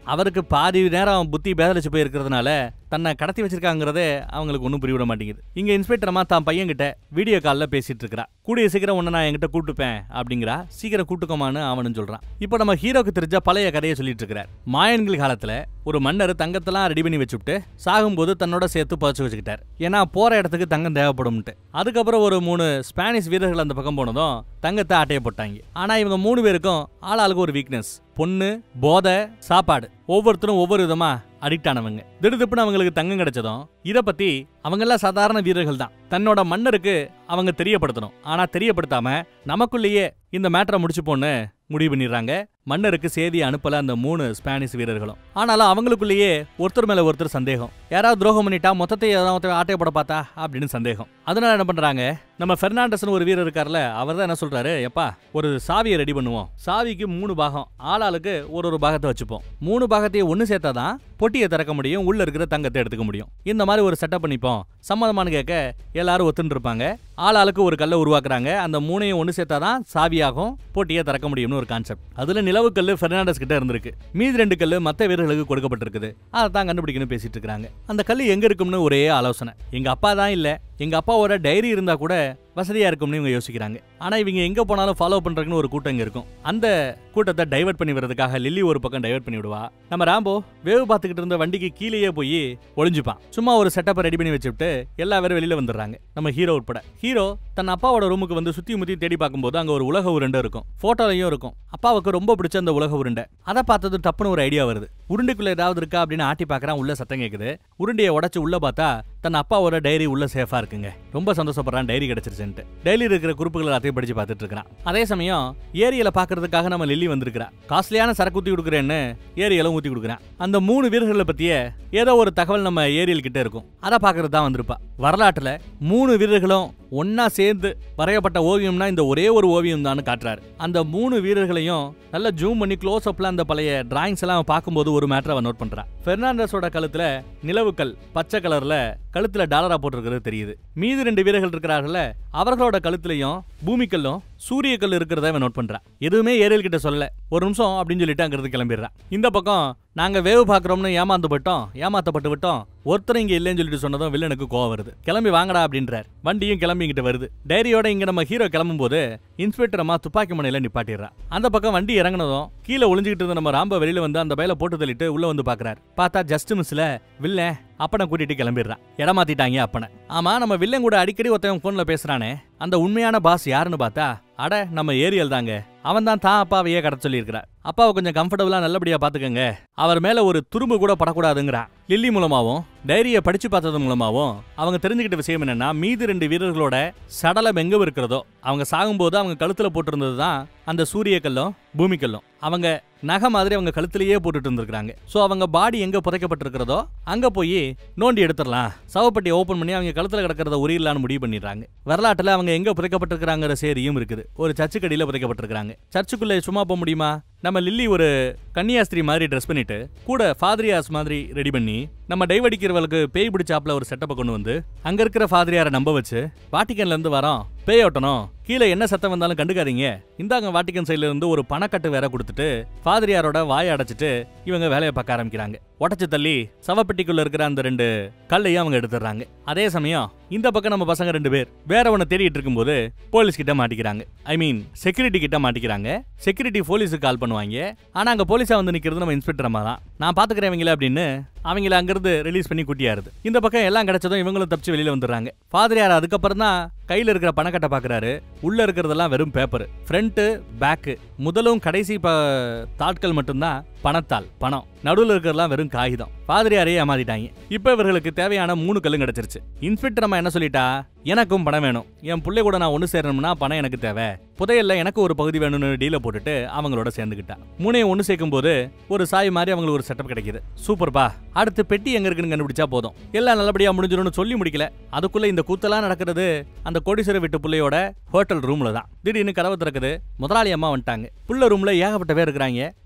S1: அவருக்கு பாதி நேரம் புத்தி பேதலிச்சு போயிருக்கிறதுனால தன்னை கடத்தி வச்சிருக்காங்கிறதே அவங்களுக்கு ஒன்றும் புரியவிட மாட்டேங்குது இங்க இன்ஸ்பெக்டர் அம்மா தான் பையன்கிட்ட வீடியோ காலில் பேசிட்டு இருக்கிறா கூடிய சீக்கிரம் ஒன்று நான் என்கிட்ட கூட்டுப்பேன் அப்படிங்கிறா சீக்கிரம் கூட்டுக்கோமான்னு அவனும் சொல்றான் இப்போ நம்ம ஹீரோக்கு தெரிஞ்ச பழைய கதையை சொல்லிட்டு இருக்கிறார் மாயன்கள் காலத்துல ஒரு மன்னர் தங்கத்தெல்லாம் ரெடி பண்ணி வச்சுட்டு சாகும்போது தன்னோட சேர்த்து புதைச்சு வச்சுக்கிட்டார் ஏன்னா போற இடத்துக்கு தங்கம் தேவைப்படும்ட்டு அதுக்கப்புறம் ஒரு மூணு ஸ்பானிஷ் வீரர்கள் அந்த பக்கம் போனதும் தங்கத்தை ஆட்டைய போட்டாங்க ஆனா இவங்க மூணு பேருக்கும் ஆளாளுக்கு ஒரு வீக்னஸ் பொண்ணு போதை சாப்பாடு ஒவ்வொருத்தரும் ஒவ்வொரு விதமா அடிக்ட் ஆனவங்க திடுதிப்புன்னு அவங்களுக்கு தங்கம் கிடைச்சதும் இத பத்தி அவங்கெல்லாம் சாதாரண வீரர்கள் தான் தன்னோட மன்னருக்கு அவங்க தெரியப்படுத்தணும் ஆனா தெரியப்படுத்தாம நமக்குள்ளேயே இந்த மேட்டரை முடிச்சுப்போன்னு முடிவு பண்ணிடுறாங்க மன்னருக்கு செய்தி அனுப்பல அந்த மூணு ஸ்பானிஷ் வீரர்களும் ஆனாலும் அவங்களுக்குள்ளேயே ஒருத்தர் மேல ஒருத்தர் சந்தேகம் யாராவது துரோகம் பண்ணிட்டா மொத்தத்தை யாராவது ஆட்டையப்பட பார்த்தா அப்படின்னு சந்தேகம் அதனால என்ன பண்றாங்க நம்ம பெர்னாண்டஸ்னு ஒரு வீரர் இருக்கார்ல அவர் தான் என்ன சொல்றாரு எப்பா ஒரு சாவியை ரெடி பண்ணுவோம் சாவிக்கு மூணு பாகம் ஆளாளுக்கு ஒரு ஒரு பாகத்தை வச்சுப்போம் மூணு பாகத்தையும் ஒன்று சேர்த்தாதான் பொட்டியை திறக்க முடியும் உள்ள இருக்கிற தங்கத்தை எடுத்துக்க முடியும் இந்த மாதிரி ஒரு செட்டப் பண்ணிப்போம் சம்மதமானு கேட்க எல்லாரும் ஒத்துன்னு இருப்பாங்க ஆளாளுக்கு ஒரு கல்லை உருவாக்குறாங்க அந்த மூணையும் ஒன்று சேர்த்தாதான் சாவியாகும் பொட்டியை திறக்க முடியும்னு ஒரு கான்செப்ட் அதுல நிலவு கல்லு பெர்னாண்டஸ் கிட்ட இருந்திருக்கு மீதி ரெண்டு கல்லு மத்த வீரர்களுக்கு கொடுக்கப்பட்டிருக்குது அதை தான் கண்டுபிடிக்கணும் பேசிட்டு இருக்காங்க அந்த கல்லு எங்க இருக்கும்னு ஒரே ஆலோசனை எங்க அப்பா தான் இல்ல எங்க அப்பாவோட டைரி இருந்தா கூட வசதியா இருக்கும்னு இவங்க யோசிக்கிறாங்க ஆனா இவங்க எங்க போனாலும் ஃபாலோ பண்றதுக்குன்னு ஒரு கூட்டம் இங்க இருக்கும் அந்த கூட்டத்தை டைவர்ட் பண்ணி விடுறதுக்காக லில்லி ஒரு பக்கம் டைவர்ட் பண்ணி விடுவா நம்ம ராம்போ வேவு பார்த்துக்கிட்டு இருந்த வண்டிக்கு கீழேயே போய் ஒளிஞ்சுப்பான் சும்மா ஒரு செட்டப்பை ரெடி பண்ணி வச்சுட்டு எல்லா பேரும் வெளியில வந்துடுறாங்க நம்ம ஹீரோ உட்பட ஹீரோ தன் அப்பாவோட ரூமுக்கு வந்து சுத்தி முத்தி தேடி பார்க்கும்போது அங்க ஒரு உலக உருண்டை இருக்கும் போட்டோலையும் இருக்கும் அப்பாவுக்கு ரொம்ப பிடிச்ச அந்த உலக உருண்டை அதை பார்த்தது டப்புன்னு ஒரு ஐடியா வருது உருண்டைக்குள்ள ஏதாவது இருக்கா அப்படின்னு ஆட்டி பார்க்கறான் உள்ள சத்தம் கேக்குது உருண்டையை உடைச்சு உள்ள பார்த்தா தன் அப்பாவோட டைரி உள்ள சேஃபா இருக்குங்க ரொம்ப சந்தோஷப்படுறான் டைரி கிடைச்சிருச்சுன்ட்டு டைரியில் இருக்கிற குறிப்புகளை எல்லாத்தையும் படிச்சு பார்த்துட்டு இருக்கிறான் அதே சமயம் ஏரியலை பார்க்கறதுக்காக நம்ம லில்லி வந்திருக்கிறா காஸ்ட்லியான சரக்கு ஊத்தி கொடுக்குறேன்னு ஏரியலும் ஊத்தி கொடுக்குறான் அந்த மூணு வீரர்களை பத்திய ஏதோ ஒரு தகவல் நம்ம ஏரியல் கிட்ட இருக்கும் அதை பார்க்கறது தான் வந்திருப்பா வரலாற்றுல மூணு வீரர்களும் ஒன்னா சேர்ந்து வரையப்பட்ட ஓவியம்னா இந்த ஒரே ஒரு ஓவியம் தான் காட்டுறாரு அந்த மூணு வீரர்களையும் நல்லா ஜூம் பண்ணி க்ளோஸ் அப்ல அந்த பழைய டிராயிங்ஸ் எல்லாம் அவன் பார்க்கும்போது ஒரு மேட்டரை அவன் நோட் பண்றான் பெர்னாண்டஸோட கழுத்துல நிலவுக்கல் பச்சை கலர்ல கழுத்துல டாலரா போட்டிருக்கிறது தெரியுது மீதி ரெண்டு வீரர்கள் இருக்கிறார்கள்ல அவர்களோட கழுத்துலயும் பூமிக்கல்லும் சூரியக்கல் இருக்கிறத அவன் நோட் பண்றான் எதுவுமே ஏரியல் கிட்ட சொல்லல ஒரு நிமிஷம் அப்படின்னு சொல்லிட்டு அங்கிருந்து கிளம்பிடுறான் இந்த பக்கம் நாங்க வேவு பாக்குறோம்னு ஏமாந்து போயிட்டோம் ஏமாத்தப்பட்டு விட்டோம் ஒருத்தர் இங்க இல்லைன்னு சொல்லிட்டு சொன்னதும் வில்லனுக்கு கோவம் வருது கிளம்பி வாங்கடா அப்படின்றார் வண்டியும் கிளம்பி இங்கிட்ட வருது டைரியோட இங்க நம்ம ஹீரோ கிளம்பும் போது இன்ஸ்பெக்டர் அம்மா துப்பாக்கி முனையில நிப்பாட்டிடுறான் அந்த பக்கம் வண்டி இறங்குனதும் கீழே ஒளிஞ்சுக்கிட்டு இருந்த நம்ம ராம்ப வெளியில வந்து அந்த பையில போட்டு தள்ளிட்டு உள்ள வந்து பாக்குறாரு பார்த்தா ஜஸ்ட் மிஸ்ல வில்லன் அப்பனை கூட்டிட்டு கிளம்பிடுறான் இடமாத்திட்டாங்க அப்பனை ஆமா நம்ம வில்லன் கூட அடிக்கடி ஒருத்தன் போன்ல பேசுறானே அந்த உண்மையான பாஸ் யாருன்னு பார்த்தா அட நம்ம ஏரியல் தாங்க அவன் தான் தான் அப்பாவையே கடத்த சொல்லியிருக்கிறார் அப்பாவை கொஞ்சம் கம்ஃபர்டபுளா நல்லபடியா பாத்துக்கங்க அவர் மேல ஒரு துரும்பு கூட படக்கூடாதுங்கிறான் லில்லி மூலமாவும் டைரியை படிச்சு பார்த்தது மூலமாவும் அவங்க தெரிஞ்சுக்கிட்ட விஷயம் என்னன்னா மீதி ரெண்டு வீரர்களோட சடலம் எங்க இருக்கிறதோ அவங்க சாகும்போது அவங்க கழுத்துல போட்டிருந்தது தான் அந்த சூரியக்கல்லும் பூமிக்கல்லும் அவங்க நகை மாதிரி அவங்க கழுத்திலேயே போட்டுட்டு இருந்திருக்காங்க சோ அவங்க பாடி எங்க புதைக்கப்பட்டிருக்கிறதோ அங்க போய் நோண்டி எடுத்துடலாம் சவப்பட்டி ஓபன் பண்ணி அவங்க கழுத்துல கிடக்கிறத உரியலான்னு முடிவு பண்ணிடுறாங்க வரலாற்றுல அவங்க எங்க புதைக்கப்பட்டிருக்கிறாங்கிற சேரியும் இருக்குது ஒரு சர்ச்சு கடியில புதைக்கப்பட்டிருக்காங்க சர்ச்சுக்குள்ள சும்மா போக முடியுமா நம்ம லில்லி ஒரு கன்னியாஸ்திரி மாதிரி ட்ரெஸ் பண்ணிட்டு கூட ஃபாதரியாஸ் மாதிரி ரெடி பண்ணி நம்ம டைவடிக்கிறவளுக்கு பேய் பிடிச்சாப்ல ஒரு செட்டப்பை கொண்டு வந்து அங்க இருக்கிற ஃபாதரியாரை நம்ப வச்சு வாட்டிக்கன்ல இருந்து வரோம் பேய் ஓட்டணும் கீழே என்ன சத்தம் வந்தாலும் கண்டுக்காதீங்க இந்தாங்க வாட்டிக்கன் சைடுல இருந்து ஒரு பணக்கட்டு வேற கொடுத்துட்டு ஃபாதரியாரோட வாயை அடைச்சிட்டு இவங்க வேலையை பார்க்க ஆரம்பிக்கிறாங்க உடச்சு தள்ளி சவப்பெட்டிக்குள்ள இருக்கிற அந்த ரெண்டு கல்லையும் அவங்க எடுத்துடுறாங்க அதே சமயம் இந்த பக்கம் நம்ம பசங்க ரெண்டு பேர் வேற ஒன்னு தேடிட்டு இருக்கும்போது போலீஸ் கிட்ட மாட்டிக்கிறாங்க ஐ மீன் செக்யூரிட்டி கிட்ட மாட்டிக்கிறாங்க செக்யூரிட்டி போலீஸுக்கு கால் பண்ணுவாங்க ஆனா அங்க போலீஸா வந்து நிக்கிறது நம்ம இன்ஸ்பெக்டர் அம்மா தான் நான் பாத்துக்கிறேன் இவங்கள அப்படின்னு அவங்கள அங்கிருந்து ரிலீஸ் பண்ணி குட்டியாருது இந்த பக்கம் எல்லாம் கிடைச்சதும் இவங்களும் தப்பிச்சு வெளியில வந்துடுறாங்க ஃபாதரியார் அதுக்கப்புறம் தான் கையில இருக்கிற பணக்கட்டை பாக்குறாரு உள்ள இருக்கிறதெல்லாம் வெறும் பேப்பர் ஃப்ரண்ட் பேக்கு முதலும் கடைசி ப- தாட்கள் மட்டும்தான் பணத்தாள் பணம் நடுவுல இருக்கிறதெல்லாம் வெறும் காகிதம் பாதிரியாரையே ஏமாத்திட்டாங்க இப்ப இவர்களுக்கு தேவையான மூணு கல்லும் கிடைச்சிருச்சு இன்ஸ்பெக்டர் அம்மா என்ன சொல்லிட்டா எனக்கும் பணம் வேணும் என் பிள்ளை கூட நான் ஒண்ணு சேரணும்னா பணம் எனக்கு தேவை புதையல்ல எனக்கு ஒரு பகுதி வேணும்னு டீல போட்டுட்டு அவங்களோட சேர்ந்துக்கிட்டா மூணையும் ஒண்ணு சேர்க்கும் போது ஒரு சாய் மாதிரி அவங்களுக்கு ஒரு செட்டப் கிடைக்குது சூப்பர்பா அடுத்து பெட்டி எங்க இருக்குன்னு கண்டுபிடிச்சா போதும் எல்லாம் நல்லபடியா முடிஞ்சிடும்னு சொல்லி முடிக்கல அதுக்குள்ள இந்த கூத்தெல்லாம் நடக்கிறது அந்த கோடீஸ்வர வீட்டு புள்ளையோட ஹோட்டல் ரூம்ல தான் திடீர்னு கதவு திறக்குது முதலாளி அம்மா வந்துட்டாங்க புள்ள ரூம்ல ஏகப்பட்ட பேர் இருக்கிறாங்க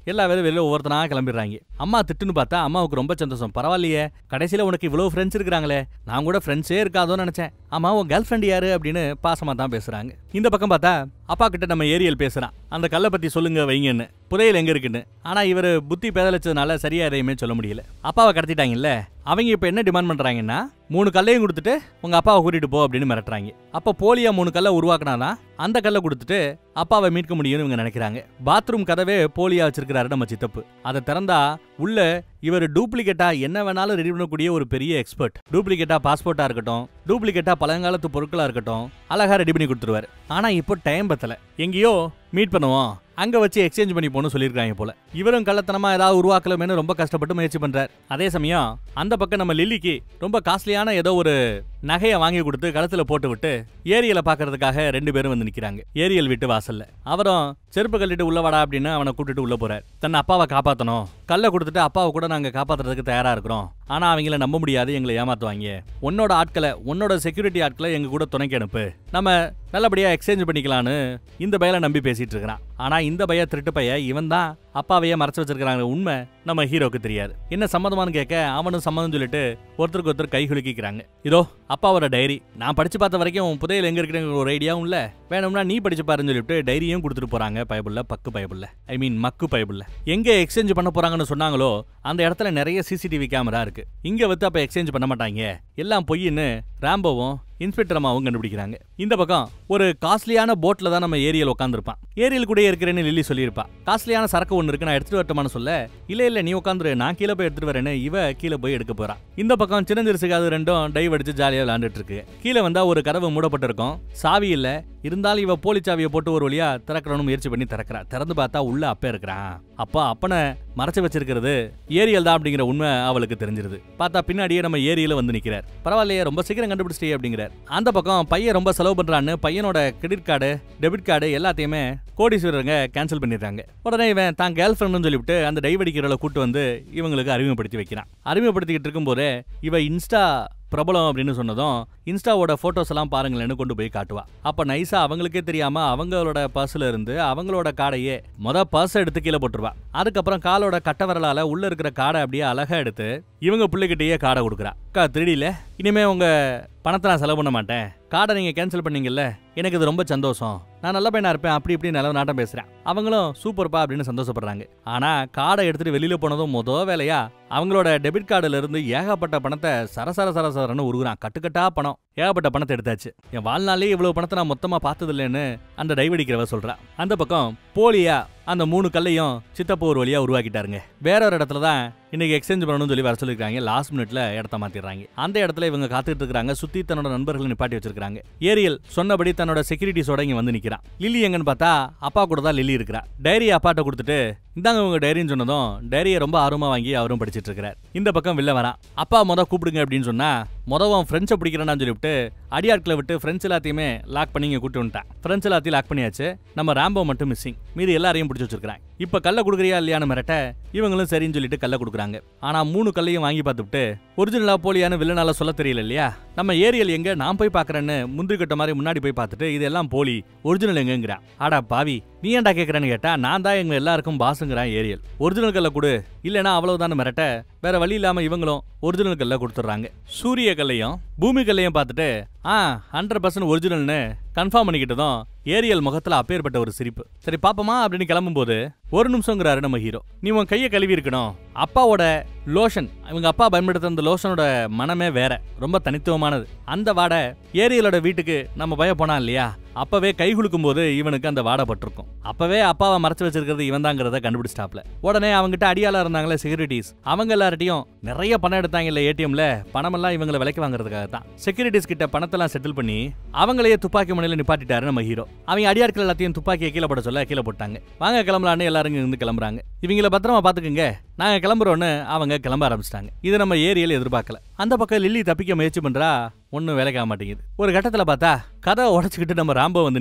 S1: எல்லா பேரும் வெளியில ஒவ்வொருத்தனா கிளம்பிடுறாங்க அம்மா திட்டுன்னு பார்த்தா அம்மாவுக்கு ரொம்ப சந்தோஷம் பரவாயில்லையே கடைசியில உனக்கு இவ்வளவு ஃப்ரெண்ட்ஸ் இருக்கிறாங்களே நான் கூட ஃப்ரெண்ட்ஸே இருக்காதோன்னு நினைச்சேன் ஆமா உன் கேர்ள் ஃப்ரெண்ட் யாரு அப்படின்னு பாசமா தான் பேசுறாங்க இந்த பக்கம் பார்த்தா அப்பா கிட்ட நம்ம ஏரியல் பேசுறான் அந்த கல்லை பத்தி சொல்லுங்க வைங்கன்னு புதையல் எங்க இருக்குன்னு ஆனா இவர் புத்தி பேதலிச்சதுனால சரியா எதையுமே சொல்ல முடியல அப்பாவை கடத்திட்டாங்கல்ல அவங்க இப்ப என்ன டிமாண்ட் பண்றாங்கன்னா மூணு கல்லையும் கொடுத்துட்டு உங்க அப்பாவை கூட்டிட்டு போ அப்படின்னு மிரட்டுறாங்க அப்ப போலியா மூணு கல்லை உருவாக்குனாதான் அந்த கல்லை கொடுத்துட்டு அப்பாவை மீட்க முடியும்னு இவங்க நினைக்கிறாங்க பாத்ரூம் கதவே போலியா வச்சிருக்கிறாரு நம்ம சித்தப்பு அதை திறந்தா உள்ள இவர் டூப்ளிகேட்டா என்ன வேணாலும் ரெடி பண்ணக்கூடிய ஒரு பெரிய எக்ஸ்பர்ட் டூப்ளிகேட்டா பாஸ்போர்ட்டா இருக்கட்டும் டூப்ளிகேட்டா பழங்காலத்து பொருட்களா இருக்கட்டும் அழகா ரெடி பண்ணி கொடுத்துருவாரு ஆனா இப்போ டைம் பத்தல எங்கேயோ மீட் பண்ணுவோம் அங்க வச்சு எக்ஸ்சேஞ்ச் பண்ணி போன்னு சொல்லியிருக்காங்க போல இவரும் கள்ளத்தனமா ஏதாவது உருவாக்கலாமேனு ரொம்ப கஷ்டப்பட்டு முயற்சி பண்றார் அதே சமயம் அந்த பக்கம் நம்ம லில்லிக்கு ரொம்ப காஸ்ட்லியான ஏதோ ஒரு நகையை வாங்கி கொடுத்து கழுத்துல போட்டு விட்டு ஏரியலை பாக்குறதுக்காக ரெண்டு பேரும் வந்து நிக்கிறாங்க ஏரியல் வீட்டு வாசல்ல அவரும் செருப்பு கட்டிட்டு உள்ள வாடா அப்படின்னு அவனை கூட்டிட்டு உள்ள போறார் தன் அப்பாவை காப்பாத்தணும் கல்லை கொடுத்துட்டு அப்பாவை கூட நாங்க காப்பாத்துறதுக்கு தயாரா இருக்கிறோம் ஆனா அவங்கள நம்ப முடியாது எங்களை ஏமாத்துவாங்க உன்னோட ஆட்களை உன்னோட செக்யூரிட்டி ஆட்களை எங்க கூட துணைக்கு அனுப்பு நம்ம நல்லபடியா எக்ஸ்சேஞ்ச் பண்ணிக்கலான்னு இந்த பையலை நம்பி பேசிட்டு இருக்கிறான் ஆனா இந்த பைய திருட்டு பைய இவன் தான் அப்பாவையே மறைச்சு வச்சிருக்காங்க உண்மை நம்ம ஹீரோக்கு தெரியாது என்ன சம்மதமானு கேட்க அவனும் சம்மதம் சொல்லிட்டு ஒருத்தருக்கு ஒருத்தர் கை குலுக்கிக்கிறாங்க இதோ அப்பாவோட டைரி நான் படிச்சு பார்த்த வரைக்கும் உன் புதையல் எங்க இருக்குன்னு ஒரு ஐடியாவும் இல்ல வேணும்னா நீ படிச்சு பாருன்னு சொல்லிட்டு டைரியும் கொடுத்துட்டு போறாங்க பயபுள்ள பக்கு பயபுள்ள ஐ மீன் மக்கு பயபுள்ள எங்க எக்ஸ்சேஞ்ச் பண்ண போறாங்கன்னு சொன்னாங்களோ அந்த இடத்துல நிறைய சிசிடிவி கேமரா இருக்கு இங்க வந்து அப்ப எக்ஸ்சேஞ்ச் பண்ண மாட்டாங்க எல்லாம் பொய்ன்னு ராம்போவும் இன்ஸ்பெக்டர் அம்மாவும் கண்டுபிடிக்கிறாங்க இந்த பக்கம் ஒரு காஸ்ட்லியான போட்ல தான் நம்ம ஏரியல் உட்காந்துருப்பான் ஏரியல் கூட இருக்கிறேன்னு லில்லி சொல்லியிருப்பா காஸ்ட்லியான சரக்கு ஒன்று இருக்கு நான் எடுத்துட்டு வரட்டுமான்னு சொல்ல இல்ல இல்ல நீ உட்காந்துரு நான் கீழே போய் எடுத்துட்டு வரேன்னு இவ கீழே போய் எடுக்க போறா இந்த பக்கம் சின்னஞ்சிறுசுக்கு அது ரெண்டும் டைவ் அடிச்சு ஜாலியா விளையாண்டுட்டு இருக்கு கீழே வந்தா ஒரு கதவு மூடப்பட்டிருக்கும் சாவி இல்ல இருந்தாலும் இவ போலி சாவியை போட்டு ஒரு வழியா திறக்கணும்னு முயற்சி பண்ணி திறக்கிறா திறந்து பார்த்தா உள்ள அப்ப இருக்கிறான் அப்பா அப்பனை மறைச்சு வச்சிருக்கிறது ஏரியல் தான் அப்படிங்கிற உண்மை அவளுக்கு தெரிஞ்சிருது பார்த்தா பின்னாடியே நம்ம ஏரியில வந்து நிக்கிறார் பரவாயில்லையே ரொம்ப சீக்கிரம் கண்டுபிடிச்சிட்டே அப்படிங்கிறார் அந்த பக்கம் பையன் ரொம்ப செலவு பண்றான்னு பையனோட கிரெடிட் கார்டு டெபிட் கார்டு எல்லாத்தையுமே கோடீஸ்வரருங்க கேன்சல் பண்ணிடுறாங்க உடனே இவன் தான் கேர்ள் ஃப்ரெண்ட்னு சொல்லிவிட்டு அந்த டைவடிக்கிறவளை கூட்டு வந்து இவங்களுக்கு அறிமுகப்படுத்தி வைக்கிறான் அறிமுகப்படுத்திக்கிட்டு இருக்கும்போதே இவ இன்ஸ்டா பிரபலம் அப்படின்னு சொன்னதும் இன்ஸ்டாவோட போட்டோஸ் எல்லாம் பாருங்களேன்னு கொண்டு போய் காட்டுவா அப்ப நைஸா அவங்களுக்கே தெரியாம அவங்களோட பர்ஸ்ல இருந்து அவங்களோட காடையே மொத பர்ஸ் எடுத்து கீழே போட்டுருவா அதுக்கப்புறம் காலோட கட்ட விரலால உள்ள இருக்கிற காடை அப்படியே அழகா எடுத்து இவங்க பிள்ளைகிட்டயே காடை கொடுக்குறா அக்கா திருடியில இனிமே உங்க பணத்தை நான் செலவு பண்ண மாட்டேன் கார்டை நீங்க கேன்சல் பண்ணீங்கல்ல எனக்கு இது ரொம்ப சந்தோஷம் நான் நல்ல பையனா இருப்பேன் அப்படி இப்படி நல்ல நாட்டம் பேசுறேன் அவங்களும் சூப்பர்ப்பா அப்படின்னு சந்தோஷப்படுறாங்க ஆனா கார்டை எடுத்துட்டு வெளியில போனதும் முத வேலையா அவங்களோட டெபிட் கார்டுல இருந்து ஏகப்பட்ட பணத்தை சரசர சரசரன்னு உருகுறான் கட்டுக்கட்டா பணம் ஏகப்பட்ட பணத்தை எடுத்தாச்சு என் வாழ்நாளே இவ்வளவு பணத்தை நான் மொத்தமா பார்த்தது இல்லைன்னு அந்த டைவடிக்கிறவ சொல்றா அந்த பக்கம் போலியா அந்த மூணு கல்லையும் சித்தப்பா ஒரு வழியா உருவாக்கிட்டாருங்க வேற ஒரு இடத்துல தான் இன்னைக்கு எக்ஸ்சேஞ்ச் பண்ணணும்னு சொல்லி வர சொல்லிருக்காங்க லாஸ்ட் மினிட்ல இடத்த மாத்திடுறாங்க அந்த இடத்துல இவங்க காத்துட்டு இருக்காங்க சுத்தி தன்னோட நண்பர்களை நிப்பாட்டி வச்சிருக்காங்க ஏரியல் சொன்னபடி தன்னோட செக்யூரிட்டிஸோட இங்க வந்து நிக்கிறான் லில்லி எங்கன்னு பார்த்தா அப்பா கூட தான் லில்லி இருக்கிறா டைரி அப்பாட்ட கொடுத்துட்டு இந்தாங்க உங்க டைரின்னு சொன்னதும் டைரியை ரொம்ப ஆர்வமா வாங்கி அவரும் படிச்சிட்டு இருக்கிறார் இந்த பக்கம் வெளில வரான் அப்பா மொத கூப்பிடுங்க அப்படின்னு சொன்னா மொதவன் ஃப்ரெண்ட்ஸை பிடிக்கிறேன்னு சொல்லிவிட்டு அடியாட்களை விட்டு ஃப்ரெண்ட்ஸ் எல்லாத்தையுமே லாக் பண்ணி இங்க கூட்டு வந்துட்டான் ஃப்ரெண்ட்ஸ் எல்லாத்தையும் லாக் பண்ணியாச்சு நம்ம ராம்போ மட்டும் மிஸ்ஸிங் மீதி எல்லாரையும் பிடிச்சி வச்சிருக்காங்க இப்ப கல்ல கொடுக்குறியா இல்லையான்னு மிரட்ட இவங்களும் சரின்னு சொல்லிட்டு கல்ல கொடுக்குறாங்க ஆனா மூணு கல்லையும் வாங்கி பார்த்துட்டு ஒரிஜினலா போலியான்னு வில்லனால சொல்ல தெரியல இல்லையா நம்ம ஏரியல் எங்க நான் போய் பாக்குறேன்னு முந்திரி கட்ட மாதிரி முன்னாடி போய் பார்த்துட்டு இதெல்லாம் போலி ஒரிஜினல் எங்கங்கிறான் ஆடா பாவி நீ ஏன்டா கேக்குறேன்னு கேட்டா நான் தான் எங்க எல்லாருக்கும் பாசுங்கிறான் ஏரியல் ஒரிஜினல் கல்ல கொடு இல்லைன்னா அவ்வளவுதான் மிரட்ட வேற வழி இல்லாம இவங்களும் ஒரிஜினல் கல்ல கொடுத்துட்றாங்க சூரிய கல்லையும் பூமி கல்லையும் பார்த்துட்டு ஆ ஹண்ட்ரட் பர்சன்ட் ஒரிஜினல்னு கன்ஃபார்ம் பண்ணிக்கிட்டதும் ஏரியல் முகத்துல அப்பேற்பட்ட ஒரு சிரிப்பு சரி பாப்போமா அப்படின்னு கிளம்பும்போது ஒரு நிமிஷங்கிறாரு நம்ம ஹீரோ நீ உன் கையை கழுவி இருக்கணும் அப்பாவோட லோஷன் இவங்க அப்பா பயன்படுத்த அந்த லோஷனோட மனமே வேற ரொம்ப தனித்துவமானது அந்த வாடை ஏரியலோட வீட்டுக்கு நம்ம பய போனா இல்லையா அப்பவே கை குலுக்கும் போது இவனுக்கு அந்த வாடை பட்டிருக்கும் அப்பவே அப்பாவை மறைச்சு வச்சிருக்கிறது இவன் தாங்கிறத கண்டுபிடிச்சிட்டாப்ல உடனே அவங்ககிட்ட அடியாளா இருந்தாங்களே செக்யூரிட்டிஸ் அவங்க எல்லார்ட்டையும் நிறைய பணம் எடுத்தாங்க இல்ல ஏடிஎம்ல பணமெல்லாம் இவங்களை விலைக்கு வாங்குறதுக்காக தான் செக்யூரிட்டிஸ் கிட்ட பணத்தெல்லாம் செட்டில் பண்ணி அவங்களையே துப்பாக்கி முனையில நிப்பாட்டிட்டாரு நம்ம ஹீரோ அவங்க அடியாட்கள் எல்லாத்தையும் துப்பாக்கியை கீழே போட சொல்ல கீழே போட்டாங்க வாங்க கிளம்பலான்னு எல்லாரும் இங்க இருந்து கிளம்புறாங்க இவங்கள பத்திரமா பாத்துக்குங்க நாங்க கிளம்புறோன்னு அவங்க கிளம்ப ஆரம்பிச்சிட்டாங்க இது நம்ம ஏரியால எதிர்பார்க்கல அந்த பக்கம் லில்லி தப்பிக்க முயற்சி பண்றா ஒன்றும் வேலைக்காக மாட்டேங்குது ஒரு கட்டத்துல பார்த்தா கதை உடச்சிக்கிட்டு நம்ம ராம்போ வந்து நிக்கிறான்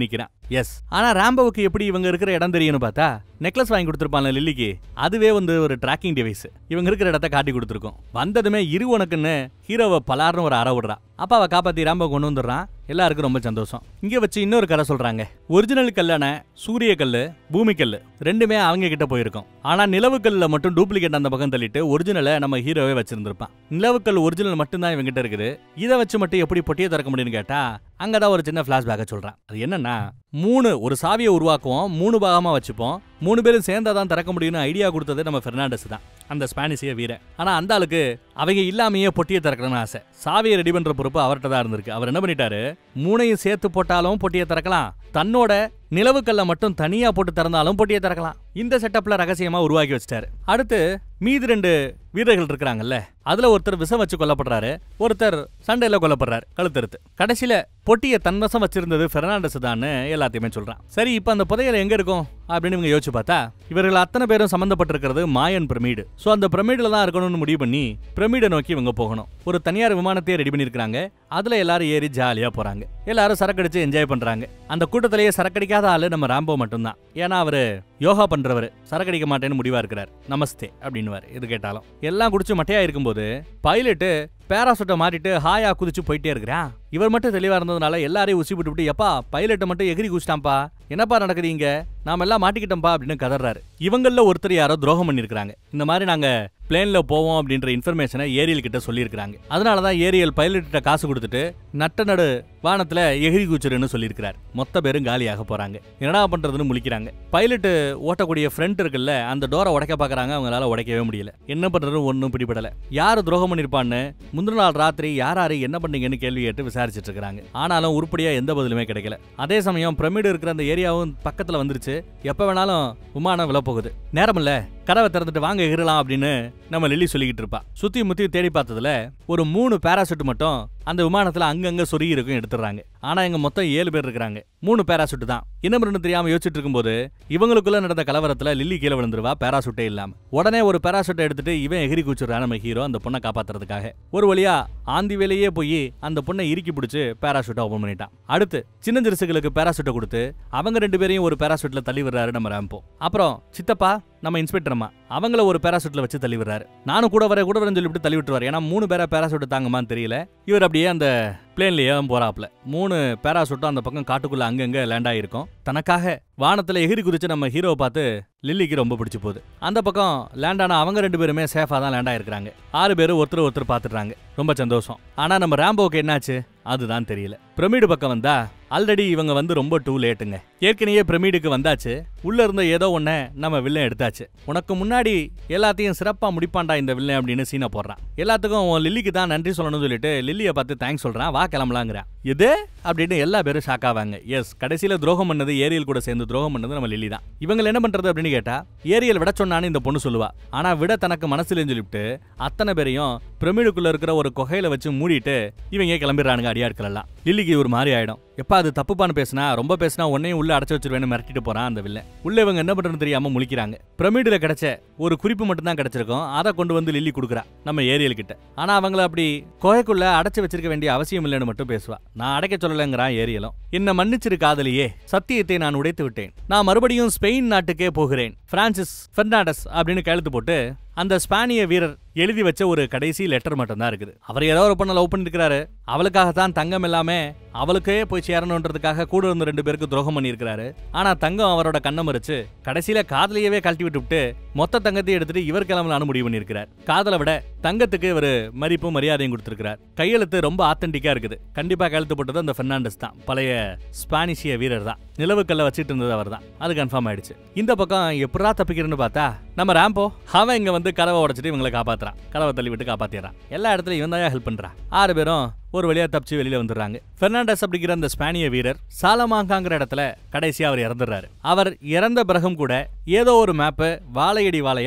S1: எஸ் ஆனா ராம்போவுக்கு எப்படி இவங்க இருக்கிற இடம் தெரியும்னு பார்த்தா நெக்லஸ் வாங்கி கொடுத்துருப்பாங்க லில்லிக்கு அதுவே வந்து ஒரு ட்ராக்கிங் டிவைஸ் இவங்க இருக்கிற இடத்த காட்டி கொடுத்துருக்கோம் வந்ததுமே இரு உனக்குன்னு ஹீரோவை பலார்னு ஒரு அற விடுறா அப்பா அவ காப்பாத்தி ராம்போ கொண்டு வந்துடுறான் எல்லாருக்கும் ரொம்ப சந்தோஷம் இங்க வச்சு இன்னொரு கதை சொல்றாங்க ஒரிஜினல் கல்லான சூரிய கல்லு பூமி கல்லு ரெண்டுமே அவங்க கிட்ட போயிருக்கும் ஆனா நிலவு கல்ல மட்டும் டூப்ளிகேட் அந்த பக்கம் தள்ளிட்டு ஒரிஜினலை நம்ம ஹீரோவே வச்சிருந்திருப்பான் நிலவு கல் ஒரிஜினல் மட்டும் தான் இவங்க கிட்ட இருக்குது இதை வச்சு மட்டும் எப்படி பொட்டியை திறக்க முடியும்னு கேட்டா அங்கதான் ஒரு சின்ன பிளாஷ்பேக்கை சொல்றான் அது என்னன்னா மூணு ஒரு சாவியை உருவாக்குவோம் மூணு பாகமா வச்சுப்போம் மூணு பேரும் சேர்ந்தா தான் திறக்க முடியும்னு ஐடியா கொடுத்தது நம்ம பெர்னாண்டஸ் தான் அந்த ஸ்பானிஷிய வீர ஆனா அந்த ஆளுக்கு அவங்க இல்லாமையே பொட்டியை திறக்கணும்னு ஆசை சாவியை ரெடி பண்ற பொறுப்பு அவர்கிட்ட தான் இருந்திருக்கு அவர் என்ன பண்ணிட்டாரு மூணையும் சேர்த்து போட்டாலும் பொட்டியை திறக்கலாம் தன்னோட நிலவுக்கல்ல மட்டும் தனியா போட்டு திறந்தாலும் பொட்டியை திறக்கலாம் இந்த செட்டப்ல ரகசியமா உருவாக்கி வச்சிட்டாரு அடுத்து மீதி ரெண்டு வீரர்கள் இருக்கிறாங்கல்ல அதுல ஒருத்தர் விஷம் வச்சு கொல்லப்படுறாரு ஒருத்தர் சண்டையில கொல்லப்படுறாரு கழுத்தறுத்து கடைசியில பொட்டியை தன்வசம் வச்சிருந்தது பெர்னாண்டஸ் தான் எல்லாத்தையுமே சொல்றான் சரி இப்ப அந்த புதையல் எங்க இருக்கும் அப்படின்னு இவங்க யோசிச்சு பார்த்தா இவர்கள் அத்தனை பேரும் சம்பந்தப்பட்டிருக்கிறது மாயன் பிரமிடு சோ அந்த பிரமிடுல தான் இருக்கணும்னு முடிவு பண்ணி பிரமிடை நோக்கி இவங்க போகணும் ஒரு தனியார் விமானத்தையே ரெடி பண்ணிருக்காங்க அதுல எல்லாரும் ஏறி ஜாலியா போறாங்க எல்லாரும் சரக்கடிச்சு என்ஜாய் பண்றாங்க அந்த கூட்டத்திலேயே சரக்கடிக்காத ஆளு நம்ம ராம்போ மட்டும்தான் ஏன்னா அவரு யோகா பண்றவரு சரக்கடிக்க மாட்டேன்னு முடிவா இருக்கிறார் நமஸ்தே அப்படின்னுவார் இது கேட்டாலும் எல்லாம் குடிச்சு மட்டையா இருக்கும்போது பைலட்டு பேராசூட்டை மாட்டிட்டு ஹாயா குதிச்சு போயிட்டே இருக்கிறான் இவர் மட்டும் தெளிவா இருந்ததுனால எல்லாரையும் உசி விட்டு விட்டு எப்பா பைலட்டை மட்டும் எகிரி குச்சிட்டான்ப்பா என்னப்பா நடக்குறீங்க நாம எல்லாம் மாட்டிக்கிட்டோம்பா அப்படின்னு கதறாரு இவங்கள ஒருத்தர் யாரோ துரோகம் பண்ணிருக்காங்க இந்த மாதிரி நாங்க பிளேன்ல போவோம் அப்படின்ற இன்ஃபர்மேஷனை ஏரியல் கிட்ட சொல்லியிருக்காங்க அதனால தான் ஏரியல் பைலட்ட காசு கொடுத்துட்டு நட்ட நடு வானத்துல எகிரி குச்சிருன்னு சொல்லியிருக்கிறார் மொத்த பேரும் காலியாக போறாங்க என்னடா பண்றதுன்னு முழிக்கிறாங்க பைலட்டு ஓட்டக்கூடிய ஃப்ரண்ட் இருக்குல்ல அந்த டோரை உடைக்க பாக்குறாங்க அவங்களால உடைக்கவே முடியல என்ன பண்றதுன்னு ஒன்றும் பிடிபடல யாரு துரோகம் பண்ணிருப்பான்னு முந்தின நாள் ராத்திரி யார் யாரு என்ன பண்ணீங்கன்னு கேள்வி கேட்டு விசாரிச்சிட்டு இருக்காங்க ஆனாலும் உருப்படியா எந்த பதிலுமே கிடைக்கல அதே சமயம் பிரமிடு இருக்கிற அந்த ஏரியாவும் பக்கத்துல வந்துருச்சு எப்ப வேணாலும் விமானம் விழப்போகுது நேரம் இல்ல கதவை திறந்துட்டு வாங்க எகிரலாம் அப்படின்னு நம்ம லில்லி சொல்லிக்கிட்டு இருப்பா சுத்தி முத்தி தேடி பார்த்ததுல ஒரு மூணு பேராசூட் மட்டும் அந்த விமானத்துல அங்கங்க சொருகி இருக்கும் எடுத்துறாங்க ஆனா இங்க மொத்தம் ஏழு பேர் இருக்கிறாங்க மூணு பேராசூட் தான் இன்னும் ரெண்டு தெரியாம யோசிச்சுட்டு இருக்கும்போது இவங்களுக்குள்ள நடந்த கலவரத்துல லில்லி கீழே விழுந்துருவா பேராசூட்டே இல்லாம உடனே ஒரு பேராசூட்டை எடுத்துட்டு இவன் எகிரி குச்சிடுறான் நம்ம ஹீரோ அந்த பொண்ணை காப்பாத்துறதுக்காக ஒரு வழியா ஆந்தி வேலையே போய் அந்த பொண்ணை இறுக்கி பிடிச்சு பேராசூட்டை ஓபன் பண்ணிட்டான் அடுத்து சின்ன சிறுசுகளுக்கு பேராசூட்டை கொடுத்து அவங்க ரெண்டு பேரையும் ஒரு பேராசூட்ல தள்ளி விடுறாரு நம்ம ரேம்போ அப்புறம் சித்தப்பா நம்ம இன்ஸ்பெக்டர் அம்மா அவங்கள ஒரு பேராசூட்ல வச்சு தள்ளி விடுறாரு நானும் கூட வர கூட வரேன்னு சொல்லிவிட்டு தள்ளி விட்டுருவாரு ஏன்னா மூணு பேரா பேராசூட் தாங்கம்மான்னு தெரியல இவர் அப்படியே அந்த பிளேன்லயே போறாப்ல மூணு பேராசூட்டும் அந்த பக்கம் காட்டுக்குள்ள அங்கங்க லேண்ட் ஆகிருக்கும் தனக்காக வானத்துல எகிரி குதிச்சு நம்ம ஹீரோவை பார்த்து லில்லிக்கு ரொம்ப பிடிச்சு போகுது அந்த பக்கம் லேண்ட் ஆன அவங்க ரெண்டு பேருமே சேஃபா தான் லேண்ட் ஆயிருக்காங்க ஆறு பேரும் ஒருத்தர் ஒருத்தர் பார்த்துட்டாங்க ரொம்ப சந்தோஷம் ஆனா நம்ம ராம்போவுக்கு என்னாச்சு அதுதான் தெரியல பிரமிடு பக்கம் வந்தா ஆல்ரெடி இவங்க வந்து ரொம்ப டூ லேட்டுங்க ஏற்கனவே பிரமிடுக்கு வந்தாச்சு உள்ள இருந்த ஏதோ ஒன்ன நம்ம வில்லன் எடுத்தாச்சு உனக்கு முன்னாடி எல்லாத்தையும் சிறப்பா முடிப்பான்டா இந்த வில்லன் அப்படின்னு சீனை போடுறான் எல்லாத்துக்கும் உன் லில்லிக்கு தான் நன்றி சொல்லணும்னு சொல்லிட்டு லில்லியை பார்த்து தேங்க்ஸ் சொல்றான் வா கிளம்பலாங்கிறான் எது அப்படின்னு எல்லா பேரும் ஷாக் ஆவாங்க எஸ் கடைசியில துரோகம் பண்ணது ஏரியல் கூட சேர்ந்து துரோகம் பண்ணது நம்ம லில்லி தான் இவங்க என்ன பண்றது அப்படின்னு கேட்டா ஏரியல் விட சொன்னான்னு இந்த பொண்ணு சொல்லுவா ஆனா விட தனக்கு மனசுலன்னு சொல்லிவிட்டு அத்தனை பேரையும் பிரமிடுக்குள்ள இருக்கிற ஒரு குகையில வச்சு மூடிட்டு இவங்க கிளம்பிடுறானுங்க அடியாட்கள் எல்லாம் லில்லிக்கு ஒரு மாதிரி ஆயிடும் எப்ப அது தப்புப்பான்னு பேசினா ரொம்ப பேசினா உன்னையும் உள்ள அடைச்சு வச்சிருவேன்னு மிரட்டிட்டு போறான் அந்த வில்ல உள்ள இவங்க என்ன பண்றதுன்னு தெரியாம முழிக்கிறாங்க பிரமிடுல கிடைச்ச ஒரு குறிப்பு மட்டும் தான் கிடைச்சிருக்கும் அதை கொண்டு வந்து லில்லி கொடுக்குறா நம்ம ஏரியல் கிட்ட ஆனா அவங்கள அப்படி குகைக்குள்ள அடைச்சு வச்சிருக்க வேண்டிய அவசியம் இல்லைன்னு மட்டும் பேசுவா நான் அடைக்க சொல்லலைங்கிறான் ஏரியலும் என்ன மன்னிச்சிரு காதலியே சத்தியத்தை நான் உடைத்து விட்டேன் நான் மறுபடியும் ஸ்பெயின் நாட்டுக்கே போகிறேன் பிரான்சிஸ் பெர்னாண்டஸ் அப்படின்னு கையெழுத்து போட்டு அந்த ஸ்பானிய வீரர் எழுதி வச்ச ஒரு கடைசி லெட்டர் மட்டும் தான் இருக்குது அவர் ஏதோ ஒரு பொண்ணை லவ் பண்ணிருக்காரு அவளுக்காகத்தான் தங்கம் எல்லாமே அவளுக்கே போய் சேரணுன்றதுக்காக கூட இருந்த ரெண்டு பேருக்கு துரோகம் பண்ணியிருக்கிறாரு ஆனா தங்கம் அவரோட கண்ணை மறிச்சு கடைசியில காதலையவே கழட்டி விட்டு விட்டு மொத்த தங்கத்தையும் எடுத்துட்டு இவர் கிளம்பலான்னு முடிவு பண்ணியிருக்கிறார் காதலை விட தங்கத்துக்கு இவர் மதிப்பும் மரியாதையும் கொடுத்திருக்கிறார் கையெழுத்து ரொம்ப ஆத்தென்டிக்கா இருக்குது கண்டிப்பா கையெழுத்து போட்டது அந்த பெர்னாண்டஸ் தான் பழைய ஸ்பானிஷிய வீரர் தான் நிலவுக்கல்ல வச்சிட்டு இருந்தது அவர் தான் அது கன்ஃபார்ம் ஆயிடுச்சு இந்த பக்கம் எப்படா தப்பிக்கிறேன்னு பார்த்தா நம்ம ராம்போ அவன் இங்க வந்து கதவை உடைச்சிட்டு இவங்களை காப்பாத்துறான் கதவை தள்ளி விட்டு காப்பாத்திடுறான் எல்லா இடத்துலயும் இவன் தான் ஹெல்ப் பண்றான் ஆறு பேரும் ஒரு வழியா தப்பிச்சு வெளியில வந்துடுறாங்க பெர்னாண்டஸ் அப்படிங்கிற அந்த ஸ்பானிய வீரர் சாலமாங்காங்கிற இடத்துல கடைசியா அவர் இறந்துடுறாரு அவர் இறந்த பிறகும் கூட ஏதோ ஒரு மேப்பு வாழையடி வாழையா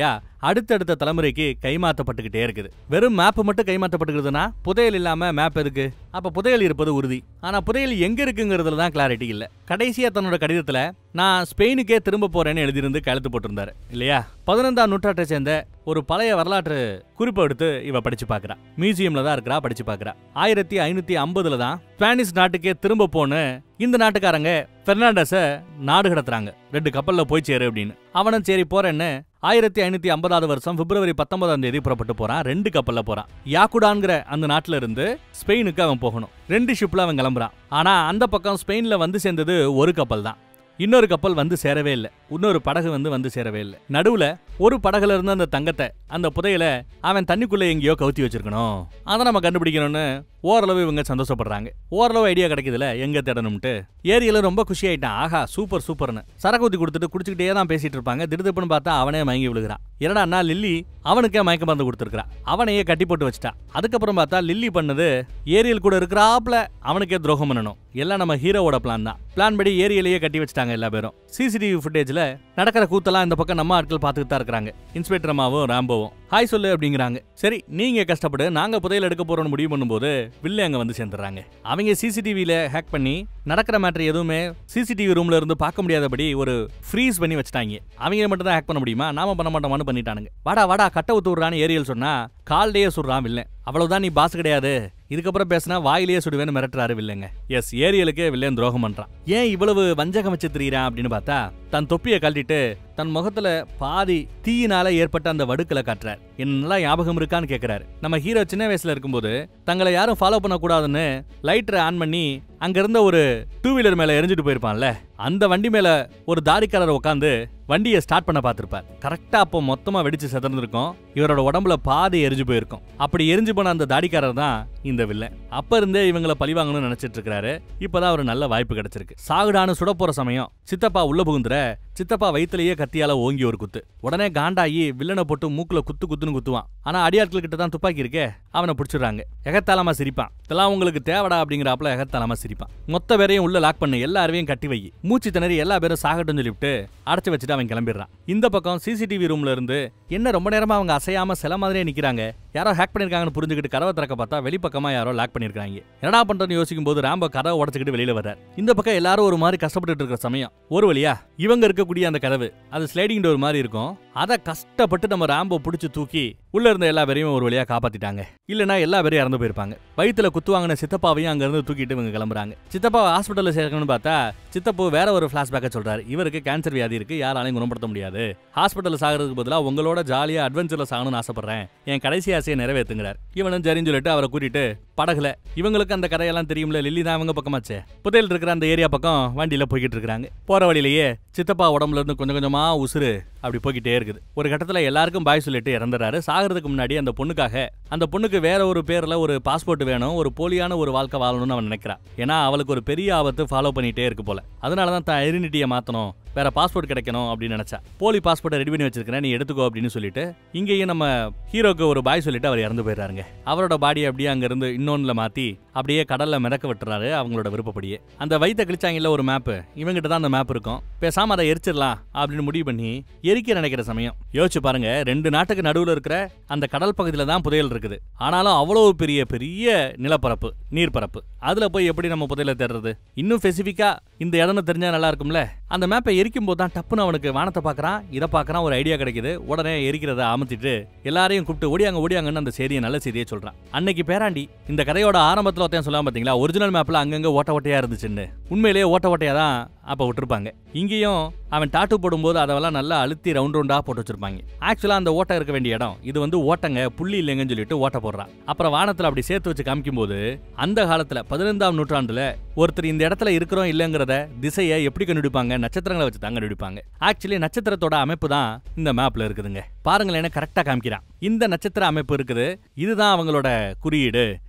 S1: அடுத்தடுத்த தலைமுறைக்கு கைமாத்தப்பட்டுக்கிட்டே இருக்குது வெறும் மேப் மட்டும் கைமாத்தப்பட்டுக்கிறதுனா புதையல் இல்லாம மேப் எதுக்கு அப்ப புதையல் இருப்பது உறுதி ஆனா புதையல் எங்க இருக்குங்கிறதுல தான் கிளாரிட்டி இல்ல கடைசியா தன்னோட கடிதத்துல நான் ஸ்பெயினுக்கே திரும்ப போறேன்னு எழுதியிருந்து கையெழுத்து போட்டிருந்தாரு இல்லையா பதினைந்தாம் நூற்றாட்டை சேர்ந்த ஒரு பழைய வரலாற்று குறிப்பை எடுத்து இவ படிச்சு பார்க்கறா மியூசியம்ல தான் இருக்கிறா படிச்சு பார்க்கறா ஆயிரத்தி ஐநூத்தி ஐம்பதுல தான் ஸ்பானிஷ் நாட்டுக்கே திரும்ப போன்னு இந்த நாட்டுக்காரங்க பெர்னாண்டஸ நாடு கடத்துறாங்க ரெண்டு கப்பல்ல போய் சேரு அப்படின்னு அவனும் சரி போறேன்னு ஆயிரத்தி ஐநூத்தி ஐம்பதாவது வருஷம் பிப்ரவரி பத்தொன்பதாம் தேதி புறப்பட்டு போறான் ரெண்டு கப்பல்ல போறான் யாக்குடான்ங்கிற அந்த நாட்டுல இருந்து ஸ்பெயினுக்கு அவன் போகணும் ரெண்டு ஷிப்ல அவன் கிளம்புறான் ஆனா அந்த பக்கம் ஸ்பெயின்ல வந்து சேர்ந்தது ஒரு கப்பல் தான் இன்னொரு கப்பல் வந்து சேரவே இல்லை இன்னொரு படகு வந்து வந்து சேரவே இல்லை நடுவுல ஒரு படகுல இருந்து அந்த தங்கத்தை அந்த புதையல அவன் தண்ணிக்குள்ள எங்கேயோ கவுத்தி வச்சிருக்கணும் அதை நம்ம கண்டுபிடிக்கணும்னு ஓரளவு இவங்க சந்தோஷப்படுறாங்க ஓரளவு ஐடியா கிடைக்குதுல எங்க தேடணும்ட்டு ஏரியில ரொம்ப குஷி ஆயிட்டான் ஆஹா சூப்பர் சூப்பர்னு சரக்கு ஊத்தி கொடுத்துட்டு குடிச்சுக்கிட்டே தான் பேசிட்டு இருப்பாங்க திடுதுப்புன்னு பார்த்தா அவனே மயங்கி விழுகிறான் என்னடா லில்லி அவனுக்கே மயக்க மருந்து கொடுத்துருக்கா அவனையே கட்டி போட்டு வச்சிட்டா அதுக்கப்புறம் பார்த்தா லில்லி பண்ணது ஏரியல் கூட இருக்கிறாப்ல அவனுக்கே துரோகம் பண்ணணும் எல்லாம் நம்ம ஹீரோவோட பிளான் தான் பிளான் படி ஏரியிலேயே கட்டி வச்சிட்டாங்க எல்லா பேரும் சிசிடிவி ஃபுட்டேஜ்ல நடக்கிற கூத்தெல்லாம் இந்த பக்கம் நம்ம ஆட்கள் பார்த்துட்டு தான் இருக்கிறாங்க இன்ஸ்பெக்டர் அம்மாவும் ராம்போவும் ஹாய் சொல்லு அப்படிங்கிறாங்க சரி நீங்க கஷ்டப்படு நாங்க புதையல் எடுக்க போறோம்னு முடிவு பண்ணும்போது வில்ல அங்க வந்து சேர்ந்துடுறாங்க அவங்க சிசிடிவில ஹேக் பண்ணி நடக்கிற மேட்டர் எதுவுமே சிசிடிவி ரூம்ல இருந்து பார்க்க முடியாதபடி ஒரு ஃப்ரீஸ் பண்ணி வச்சுட்டாங்க அவங்க மட்டும் தான் ஹேக் பண்ண முடியுமா நாம பண்ண மாட்டோமான்னு பண்ணிட்டானுங்க வாடா வாடா கட்ட ஊத்து விடுறான்னு ஏரியல் சொன்னா கால்டையே சுடுறான் வில்லன் அவ்வளவுதான் நீ பாஸ் கிடையாது இதுக்கப்புறம் பேசினா வாயிலேயே சுடுவேன்னு மிரட்டுறாரு வில்லங்க எஸ் ஏரியலுக்கு வில்லன் துரோகம் பண்றான் ஏன் இவ்வளவு வஞ்சகம் வச்சு திரியிறான் அப்படின்னு பார்த்தா தன் தொப்பியை கழட்டிட்டு தன் முகத்துல பாதி தீயினால ஏற்பட்ட அந்த வடுக்களை காட்டுறார் என்ன நல்லா ஞாபகம் இருக்கான்னு கேக்குறாரு நம்ம ஹீரோ சின்ன வயசுல இருக்கும்போது தங்களை யாரும் ஃபாலோ பண்ணக்கூடாதுன்னு லைட்டரை ஆன் பண்ணி அங்க இருந்த ஒரு டூ வீலர் மேல எரிஞ்சிட்டு போயிருப்பான்ல அந்த வண்டி மேல ஒரு தாரிக்காரர் உட்காந்து வண்டியை ஸ்டார்ட் பண்ண பார்த்திருப்பார் கரெக்டா அப்போ மொத்தமா வெடிச்சு செதர்ந்திருக்கும் இவரோட உடம்புல பாதி எரிஞ்சு போயிருக்கும் அப்படி எரிஞ்சு போன அந்த தாடிக்காரர் தான் இந்த வில்லன் அப்ப இருந்தே இவங்களை பழிவாங்கணும்னு நினைச்சிட்டு இருக்காரு இப்பதான் ஒரு நல்ல வாய்ப்பு கிடைச்சிருக்கு சாகுடான்னு சுட போற சமயம் சித்தப்பா உள்ள புகுந்துற சித்தப்பா வயித்துலயே கத்தியால ஓங்கி ஒரு குத்து உடனே காண்டாயி வில்லனை போட்டு மூக்குல குத்து குத்துன்னு குத்துவான் ஆனா அடியாட்கள் கிட்ட தான் துப்பாக்கி இருக்கே அவனை பிடிச்சிடுறாங்க எகத்தாலமா சிரிப்பான் இதெல்லாம் உங்களுக்கு தேவடா அப்படிங்கிறாப்புல எகத்தாலமா சிரிப்பான் மொத்த பேரையும் உள்ள லாக் பண்ணு எல்லாரையும் கட்டி வை மூச்சு திணறி எல்லா பேரும் சாகட்டும் சொல்லிவிட்டு அடைச்சு வச்சுட்டு அவன் கிளம்பிடுறான் இந்த பக்கம் சிசிடிவி ரூம்ல இருந்து என்ன ரொம்ப நேரமா அவங்க அசையாம சில மாதிரியே நிக்கிறாங்க யாரோ ஹேக் பண்ணிருக்காங்கன்னு புரிஞ்சுக்கிட்டு கதவை திறக்க பார்த்தா வெளிப்பக்கமா யாரோ லாக் பண்ணிருக்காங்க என்னடா பண்றதுன்னு யோசிக்கும் போது ராம்போ கதவை உடச்சுக்கிட்டு வெளியில வர்றார் இந்த பக்கம் எல்லாரும் ஒரு மாதிரி கஷ்டப்பட்டு இருக்கிற சமயம் ஒரு வழியா இவங்க இருக்கக்கூடிய அந்த கதவு அது ஸ்லைடிங் டோர் மாதிரி இருக்கும் அதை கஷ்டப்பட்டு நம்ம ராம்போ பிடிச்சு தூக்கி உள்ள இருந்த எல்லா பேரையும் ஒரு வழியா காப்பாத்திட்டாங்க இல்லனா எல்லா பேரும் இறந்து போயிருப்பாங்க வயித்துல குத்துவாங்கின சித்தப்பாவையும் அங்க இருந்து தூக்கிட்டு இவங்க கிளம்புறாங்க சித்தப்பாவை ஹாஸ்பிட்டல்ல சேர்க்கணும்னு பார்த்தா சித்தப்பு வேற ஒரு பிளாஷ்பேக்கை சொல்றாரு இவருக்கு கேன்சர் வியாதி இருக்கு யாராலையும் குணப்படுத்த முடியாது ஹாஸ்பிட்டல்ல சாகிறதுக்கு பதிலா உங்களோட ஜாலியா அட்வென்ச்சர்ல சாகணும்னு ஆசைப்படுறேன் என் கடைசி ஆசையை நிறைவேத்துங்கிறார் இவனும் சரின்னு சொல்லிட்டு அவரை கூட்டிட்டு படகுல இவங்களுக்கு அந்த கதையெல்லாம் தெரியும்ல லில்லி தான் அவங்க பக்கமாச்சே புதையல் இருக்கிற அந்த ஏரியா பக்கம் வண்டியில போய்கிட்டு இருக்காங்க போற வழியிலேயே சித்தப்பா உடம்புல இருந்து கொஞ்சம் கொஞ்சமா உசுறு அப்படி போய்கிட்டே இருக்குது ஒரு கட்டத்துல எல்லாருக்கும் பாய் சொல்லிட்டு இறந்துறாரு சாகிறதுக்கு முன்னாடி அந்த பொண்ணுக்காக அந்த பொண்ணுக்கு வேற ஒரு பேர்ல ஒரு பாஸ்போர்ட் வேணும் ஒரு போலியான ஒரு வாழ்க்கை வாழணும்னு அவன் நினைக்கிறான் ஏன்னா அவளுக்கு ஒரு பெரிய ஆபத்து ஃபாலோ பண்ணிட்டே இருக்கு போல அதனால தான் தான் ஐடென்டிட்டியை மாத்தணும் வேற பாஸ்போர்ட் கிடைக்கணும் அப்படின்னு நினைச்சா போலி பாஸ்போர்ட்டை ரெடி பண்ணி வச்சிருக்கிறேன் நீ எடுத்துக்கோ அப்படின்னு சொல்லிட்டு இங்கேயும் நம்ம ஹீரோக்கு ஒரு பாய் சொல்லிட்டு அவர் இறந்து போயிடுறாருங்க அவரோட பாடியை அப்படியே அங்க இருந்து இன்னொன்னுல மாத்தி அப்படியே கடல்ல மிதக்க விட்டுறாரு அவங்களோட விருப்பப்படியே அந்த வயித்தை கிழிச்சாங்கல்ல ஒரு மேப் இவங்கிட்ட தான் அந்த மேப் இருக்கும் பேசாம அதை எரிச்சிடலாம் அப்படின்னு முடிவு பண்ணி எரிக்க நினைக்கிற சமயம் யோசிச்சு பாருங்க ரெண்டு நாட்டுக்கு நடுவுல இருக்கிற அந்த கடல் பகுதியில தான் புதையல் இருக்குது ஆனாலும் அவ்வளவு பெரிய பெரிய நிலப்பரப்பு நீர்ப்பரப்பு அதுல போய் எப்படி நம்ம புதையலை தேடுறது இன்னும் ஸ்பெசிஃபிக்கா இந்த இடம்னு தெரிஞ்சா நல்லா இருக்கும்ல அந்த மேப்பை எரிக்கும் போது தான் டப்புன்னு அவனுக்கு வானத்தை பார்க்கறான் இதை பார்க்கறான் ஒரு ஐடியா கிடைக்குது உடனே எரிக்கிறத அமர்த்திட்டு எல்லாரையும் கூப்பிட்டு ஓடியாங்க ஓடியாங்கன்னு அந்த செய்தியை நல்ல செய்தியை சொல்றான் அன்னைக்கு பேராண்டி இந்த கதையோட ஆரம்பத்துல ஒருத்தன் சொல்லாம பாத்தீங்களா ஒரிஜினல் மேப்ல அங்கங்க ஓட்ட ஓட்டையா இருந்துச்சுன்னு உண்மையிலேயே ஓட்ட ஓட்டையா தான் அப்ப விட்டுருப்பாங்க இங்கேயும் அவன் டாட்டு போடும்போது அதெல்லாம் நல்லா அழுத்தி ரவுண்ட் ரவுண்டா போட்டு வச்சிருப்பாங்க ஆக்சுவலா அந்த ஓட்டை இருக்க வேண்டிய இடம் இது வந்து ஓட்டங்க புள்ளி இல்லைங்கன்னு சொல்லிட்டு ஓட்ட போடுறான் அப்புறம் வானத்துல அப்படி சேர்த்து வச்சு காமிக்கும் போது அந்த காலத்துல பதினைந்தாம் நூற்றாண்டுல ஒருத்தர் இந்த இடத்துல இருக்கிறோம் இல்லைங்கிறத திசையை எப்படி கண்டுபிடிப்பாங்க நட்சத்திரங்களை வச்சு தான் கண்டுபிடிப்பாங்க ஆக்சுவலி நட்சத்திரத்தோட அமைப்பு தான் இந்த மேப்ல இருக்குதுங்க பாருங்களேன் கரெக்டா காமிக்கிறான் இந்த நட்சத்திர அமைப்பு இருக்குது இதுதான் அவங்களோட குறியீடு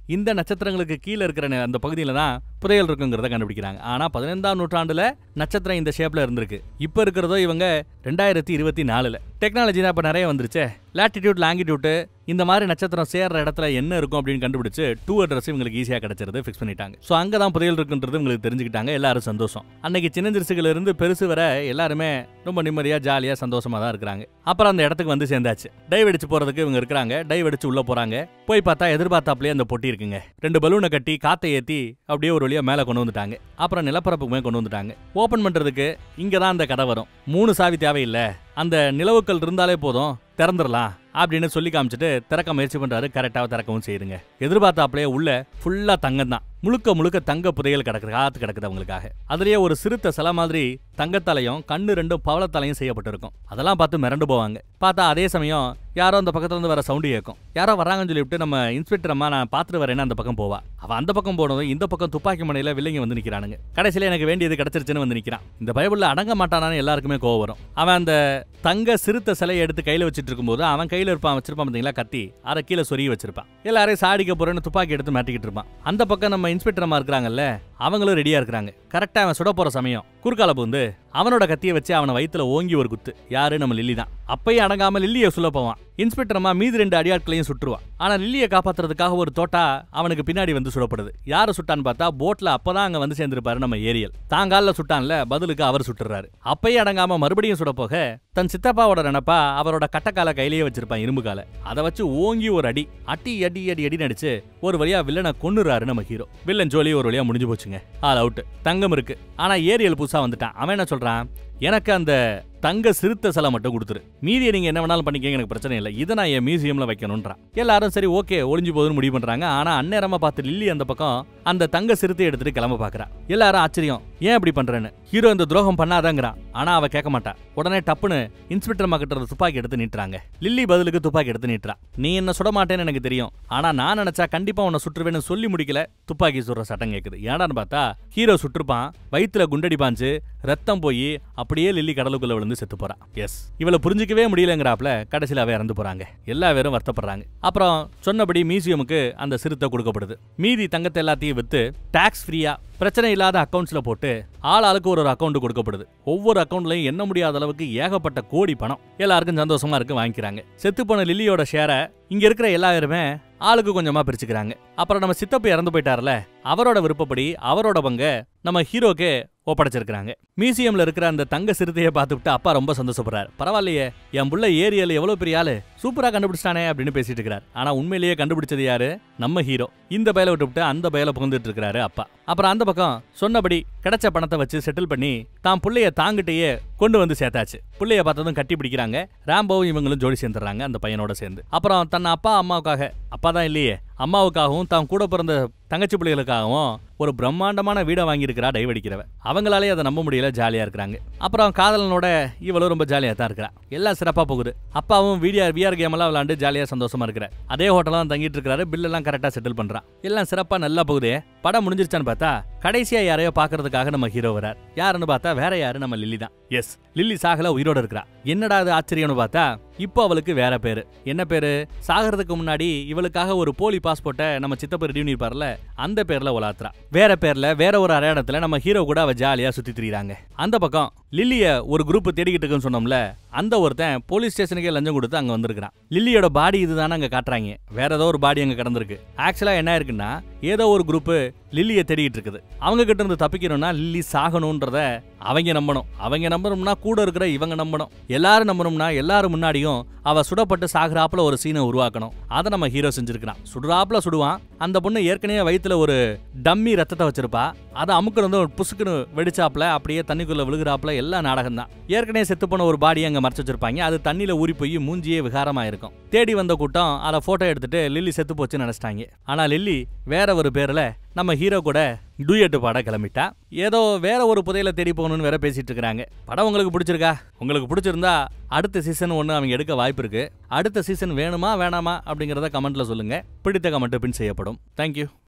S1: இந்த நட்சத்திரங்களுக்கு கீழே இருக்கிற ந- அந்த பகுதியில தான் புதையல் இருக்குங்கிறத கண்டுபிடிக்கிறாங்க ஆனா பதினைந்தாம் நூற்றாண்டுல நட்சத்திரம் இந்த ஷேப்ல இருந்திருக்கு இப்போ இருக்கிறதோ இவங்க ரெண்டாயிரத்தி இருபத்தி நாலுல டெக்னாலஜி தான் இப்போ நிறைய வந்துருச்சே லாட்டிடியூட் லாங்கிடியூட் இந்த மாதிரி நட்சத்திரம் சேர்ற இடத்துல என்ன இருக்கும் அப்படின்னு கண்டுபிடிச்சு டூ அட்ரஸ் இவங்களுக்கு ஈஸியாக கிடைச்சிருது ஃபிக்ஸ் பண்ணிட்டாங்க ஸோ அங்கே தான் புதையல் இருக்குன்றது இவங்களுக்கு தெரிஞ்சுக்கிட்டாங்க எல்லாரும் சந்தோஷம் அன்னைக்கு சின்னஞ்சிறுசுகள் இருந்து பெருசு வரை எல்லாருமே ரொம்ப நிம்மதியாக ஜாலியாக சந்தோஷமா தான் இருக்கிறாங்க அப்புறம் அந்த இடத்துக்கு வந்து சேர்ந்தாச்சு டைவ் அடிச்சு போறதுக்கு இவங்க இருக்கிறாங்க டைவ் அடிச்சு உள்ள போறாங்க போய் பார்த்தா எதிர்பார்த்தாப்லயே அந்த பொட்டி இருக்குங்க ரெண்டு பலூனை கட்டி காத்தை ஏத்தி அப்படியே ஒரு வழியா மேலே கொண்டு வந்துட்டாங்க அப்புறம் நிலப்பரப்புக்குமே கொண்டு வந்துட்டாங்க ஓபன் பண்றதுக்கு இங்க தான் அந்த கடை வரும் மூணு சாவி தேவையில்லை அந்த நிலவுக்கள் இருந்தாலே போதும் திறந்துடலாம் அப்படின்னு சொல்லி காமிச்சிட்டு திறக்க முயற்சி பண்றாரு கரெக்டாக திறக்கவும் செய்யுங்க எதிர்பார்த்தாப்லயே உள்ள ஃபுல்லா தங்கம் தான் முழுக்க முழுக்க தங்க புதையல் கிடக்குது காத்து கிடக்குது அவங்களுக்காக அதுலயே ஒரு சிறுத்தை சில மாதிரி தங்கத்தலையும் கண்ணு ரெண்டும் பவளத்தலையும் செய்யப்பட்டிருக்கும் அதெல்லாம் பார்த்து மிரண்டு போவாங்க பார்த்தா அதே சமயம் யாரோ அந்த பக்கத்துல இருந்து வர சவுண்டு கேட்கும் யாரோ வராங்கன்னு சொல்லிவிட்டு நம்ம இன்ஸ்பெக்டர் அம்மா நான் பார்த்துட்டு வரேன்னு அந்த பக்கம் போவா அவ அந்த பக்கம் போனதும் இந்த பக்கம் துப்பாக்கி மனையில வில்லைங்க வந்து நிக்கிறானுங்க கடைசியில எனக்கு வேண்டியது கிடைச்சிருச்சுன்னு வந்து நிக்கிறான் இந்த பைபிள்ல அடங்க மாட்டானான்னு எல்லாருக்குமே கோவம் வரும் அவன் அந்த தங்க சிறுத்தை சிலையை எடுத்து கையில வச்சிட்டு இருக்கும்போது அவன் கையில இருப்பான் வச்சிருப்பான் பாத்தீங்களா கத்தி அதை கீழே சொருகி வச்சிருப்பான் எல்லாரையும் சாடிக்க போறேன்னு துப்பாக்கி எடுத்து மாட்டிக்கிட்டு இருப்பான் அந்த பக்கம் நம்ம இன்ஸ்பெக்டர் அம்மா இருக்கிறாங்கல்ல அவங்களும் ரெடியா இருக்கிறாங்க கரெக்டா அவன் சுட போற சமயம் குறுக்கால பூந்து அவனோட கத்தியை வச்சு அவனை வயித்துல ஓங்கி ஒரு குத்து யாரு நம்ம லில்லி தான் அப்பயும் அடங்காம லில்லியை சொல்ல போவான் இன்ஸ்பெக்டர் அம்மா மீதி ரெண்டு அடியாட்களையும் சுட்டுருவான் ஆனா லில்லியை காப்பாத்துறதுக்காக ஒரு தோட்டா அவனுக்கு பின்னாடி வந்து சுடப்படுது யாரை சுட்டான்னு பார்த்தா போட்ல அப்பதான் அங்க வந்து சேர்ந்திருப்பாரு நம்ம ஏரியல் தாங்கால சுட்டான்ல பதிலுக்கு அவர் சுட்டுறாரு அப்பயும் அடங்காம மறுபடியும் சுட போக தன் சித்தப்பாவோட நினப்பா அவரோட கட்டக்கால கையிலேயே வச்சிருப்பான் இரும்பு காலை அதை வச்சு ஓங்கி ஒரு அடி அடி அடி அடி அடி நடிச்சு ஒரு வழியா வில்லனை கொன்னுறாரு நம்ம ஹீரோ வில்லன் ஜோலி ஒரு வழியா முடிஞ்சு போச்சுங்க ஆல் அவுட் தங்கம் இருக்கு ஆனா ஏரியல் புதுசா வந்துட்டான் அவன் என்ன சொல்றான் எனக்கு அந்த தங்க சிறுத்தை சிலை மட்டும் கொடுத்துரு மீதியை நீங்க என்ன வேணாலும் பண்ணிக்கங்க எனக்கு பிரச்சனை இல்லை இதை நான் என் மியூசியம்ல வைக்கணும்ன்றான் எல்லாரும் சரி ஓகே ஒளிஞ்சு போகுதுன்னு முடிவு பண்றாங்க ஆனா அந்நேரமா பார்த்து லில்லி அந்த பக்கம் அந்த தங்க சிறுத்தை எடுத்துட்டு கிளம்ப பாக்குறா எல்லாரும் ஆச்சரியம் ஏன் அப்படி பண்றேன்னு ஹீரோ இந்த துரோகம் பண்ணாதங்கிறான் ஆனா அவ கேட்க மாட்டா உடனே டப்புன்னு இன்ஸ்பெக்டர் அம்மா கிட்ட இருந்து துப்பாக்கி எடுத்து நீட்டுறாங்க லில்லி பதிலுக்கு துப்பாக்கி எடுத்து நீட்டுறா நீ என்ன சுட மாட்டேன்னு எனக்கு தெரியும் ஆனா நான் நினைச்சா கண்டிப்பா உன்னை சுற்றுவேன்னு சொல்லி முடிக்கல துப்பாக்கி சுடுற சட்டம் கேக்குது ஏடான்னு பார்த்தா ஹீரோ சுட்டிருப்பான் வயித்துல குண்டடி பாஞ்சு ரத்தம் போய் அப்படியே லில்லி கடலுக்குள்ள விழுந்து செத்து போறா எஸ் இவளை புரிஞ்சிக்கவே முடியலங்கிறாப்ல கடைசியில் அவ இறந்து போறாங்க எல்லா பேரும் வருத்தப்படுறாங்க அப்புறம் சொன்னபடி மியூசியமுக்கு அந்த சிறுத்தை கொடுக்கப்படுது மீதி தங்கத்தை எல்லாத்தையும் வித்து டாக்ஸ் ஃப்ரீயா பிரச்சனை இல்லாத அக்கவுண்ட்ஸ்ல போட்டு ஆள் ஆளுக்கு ஒரு ஒரு அக்கவுண்ட் கொடுக்கப்படுது ஒவ்வொரு அக்கவுண்ட்லயும் எண்ண முடியாத அளவுக்கு ஏகப்பட்ட கோடி பணம் எல்லாருக்கும் சந்தோஷமா இருக்கு வாங்கிக்கிறாங்க செத்து போன லில்லியோட ஷேரை இங்க இருக்கிற எல்லாருமே ஆளுக்கு கொஞ்சமா பிரிச்சுக்கிறாங்க அப்புறம் நம்ம சித்தப்பு இறந்து போயிட்டார்ல அவரோட விருப்பப்படி அவரோட பங்க நம்ம ஹீரோக்கு ஒப்படைச்சிருக்காங்க மியூசியம்ல இருக்கிற அந்த தங்க சிறுத்தையை பார்த்துவிட்டு அப்பா ரொம்ப சந்தோஷப்படுறாரு பரவாயில்லையே என் புள்ள ஏரியல் எவ்வளவு பெரிய ஆளு சூப்பரா கண்டுபிடிச்சிட்டானே அப்படின்னு பேசிட்டு இருக்கிறார் ஆனா உண்மையிலேயே கண்டுபிடிச்சது யாரு நம்ம ஹீரோ இந்த பயலை விட்டுவிட்டு அந்த பயலை புகுந்துட்டு இருக்கிறாரு அப்பா அப்புறம் அந்த பக்கம் சொன்னபடி கிடைச்ச பணத்தை வச்சு செட்டில் பண்ணி தான் புள்ளைய தாங்கிட்டேயே கொண்டு வந்து சேர்த்தாச்சு புள்ளைய பார்த்ததும் கட்டி பிடிக்கிறாங்க ராம்போவும் இவங்களும் ஜோடி சேர்ந்துடுறாங்க அந்த பையனோட சேர்ந்து அப்புறம் தன் அப்பா அம்மாவுக்காக அப்பா தான் இல்லையே அம்மாவுக்காகவும் தான் கூட பிறந்த தங்கச்சி பிள்ளைகளுக்காகவும் ஒரு பிரம்மாண்டமான வீடை வாங்கியிருக்கிறா டைவ் அடிக்கிறவ அவங்களாலே அதை நம்ப முடியல ஜாலியா இருக்கிறாங்க அப்புறம் காதலனோட இவளும் ரொம்ப ஜாலியா தான் இருக்கிறா எல்லாம் சிறப்பா போகுது அப்பாவும் வீடியோ விஆர் கேம் எல்லாம் விளாண்டு ஜாலியா சந்தோஷமா இருக்கிறார் அதே ஹோட்டல்ல தான் தங்கிட்டு இருக்காரு பில் எல்லாம் கரெக்டா செட்டில் பண்றான் எல்லாம் சிறப்பா நல்லா போகுது படம் முடிஞ்சிருச்சான்னு பார்த்தா கடைசியா யாரையோ பாக்குறதுக்காக நம்ம ஹீரோ வரார் யாருன்னு பார்த்தா வேற யாரு நம்ம லில்லி தான் எஸ் லில்லி சாகல உயிரோட இருக்கிறா என்னடா அது ஆச்சரியம்னு பார்த்தா இப்போ அவளுக்கு வேற பேரு என்ன பேரு சாகிறதுக்கு முன்னாடி இவளுக்காக ஒரு போலி பாஸ்போர்ட்டை நம்ம சித்தப்ப ரெடி பண்ணிருப்பார்ல அந்த பேர்ல உலாத்துறா வேற பேர்ல வேற ஒரு அடையாளத்துல நம்ம ஹீரோ கூட அவ ஜாலியா சுத்தி திரியுறாங்க அந்த பக்கம் லில்லிய ஒரு குரூப் தேடிக்கிட்டு இருக்குன்னு சொன்னோம்ல அந்த ஒருத்தன் போலீஸ் ஸ்டேஷனுக்கே லஞ்சம் கொடுத்து அங்க வந்திருக்கான் லில்லியோட பாடி இதுதானே அங்க காட்டுறாங்க வேற ஏதோ ஒரு பாடி அங்க கிடந்திருக்கு ஆக்சுவலா என்ன இருக்குன்னா ஏதோ ஒரு குரூப் லில்லியை தேடிக்கிட்டு இருக்குது அவங்க கிட்ட இருந்து தப்பிக்கணும்னா லில்லி சாகணும்ன்றத அவங்க நம்பணும் அவங்க நம்பணும்னா கூட இருக்கிற இவங்க நம்பணும் எல்லாரும் நம்பணும்னா எல்லாரும் முன்னாடியும் அவ சுடப்பட்டு சாகுறாப்புல ஒரு சீனை உருவாக்கணும் அதை நம்ம ஹீரோ செஞ்சிருக்கிறான் சுடுறாப்புல சுடுவான் அந்த பொண்ணு ஏற்கனவே வயித்துல ஒரு டம்மி ரத்தத்தை வச்சிருப்பா அதை அமுக்கு வந்து ஒரு புசுக்குன்னு வெடிச்சாப்புல அப்படியே தண்ணிக்குள்ள விழுகிறாப்புல எல்லாம் நாடகம் தான் ஏற்கனவே செத்து போன ஒரு பாடியை அங்க மறைச்சு வச்சிருப்பாங்க அது தண்ணியில ஊறி போய் மூஞ்சியே விகாரமா இருக்கும் தேடி வந்த கூட்டம் அதை போட்டோ எடுத்துட்டு லில்லி செத்து போச்சுன்னு நினைச்சிட்டாங்க ஆனா லில்லி வேற ஒரு பேர்ல நம்ம ஹீரோ கூட டூயட்டு பாட கிளம்பிட்டா ஏதோ வேற ஒரு புதையல தேடி போகணும்னு வேற பேசிட்டு இருக்காங்க படம் உங்களுக்கு பிடிச்சிருக்கா உங்களுக்கு பிடிச்சிருந்தா அடுத்த சீசன் ஒன்று அவங்க எடுக்க வாய்ப்பு இருக்கு அடுத்த சீசன் வேணுமா வேணாமா அப்படிங்கிறத கமெண்ட்ல சொல்லுங்க பிடித்த கமெண்ட் பின் செய்யப்படும் தேங்க்யூ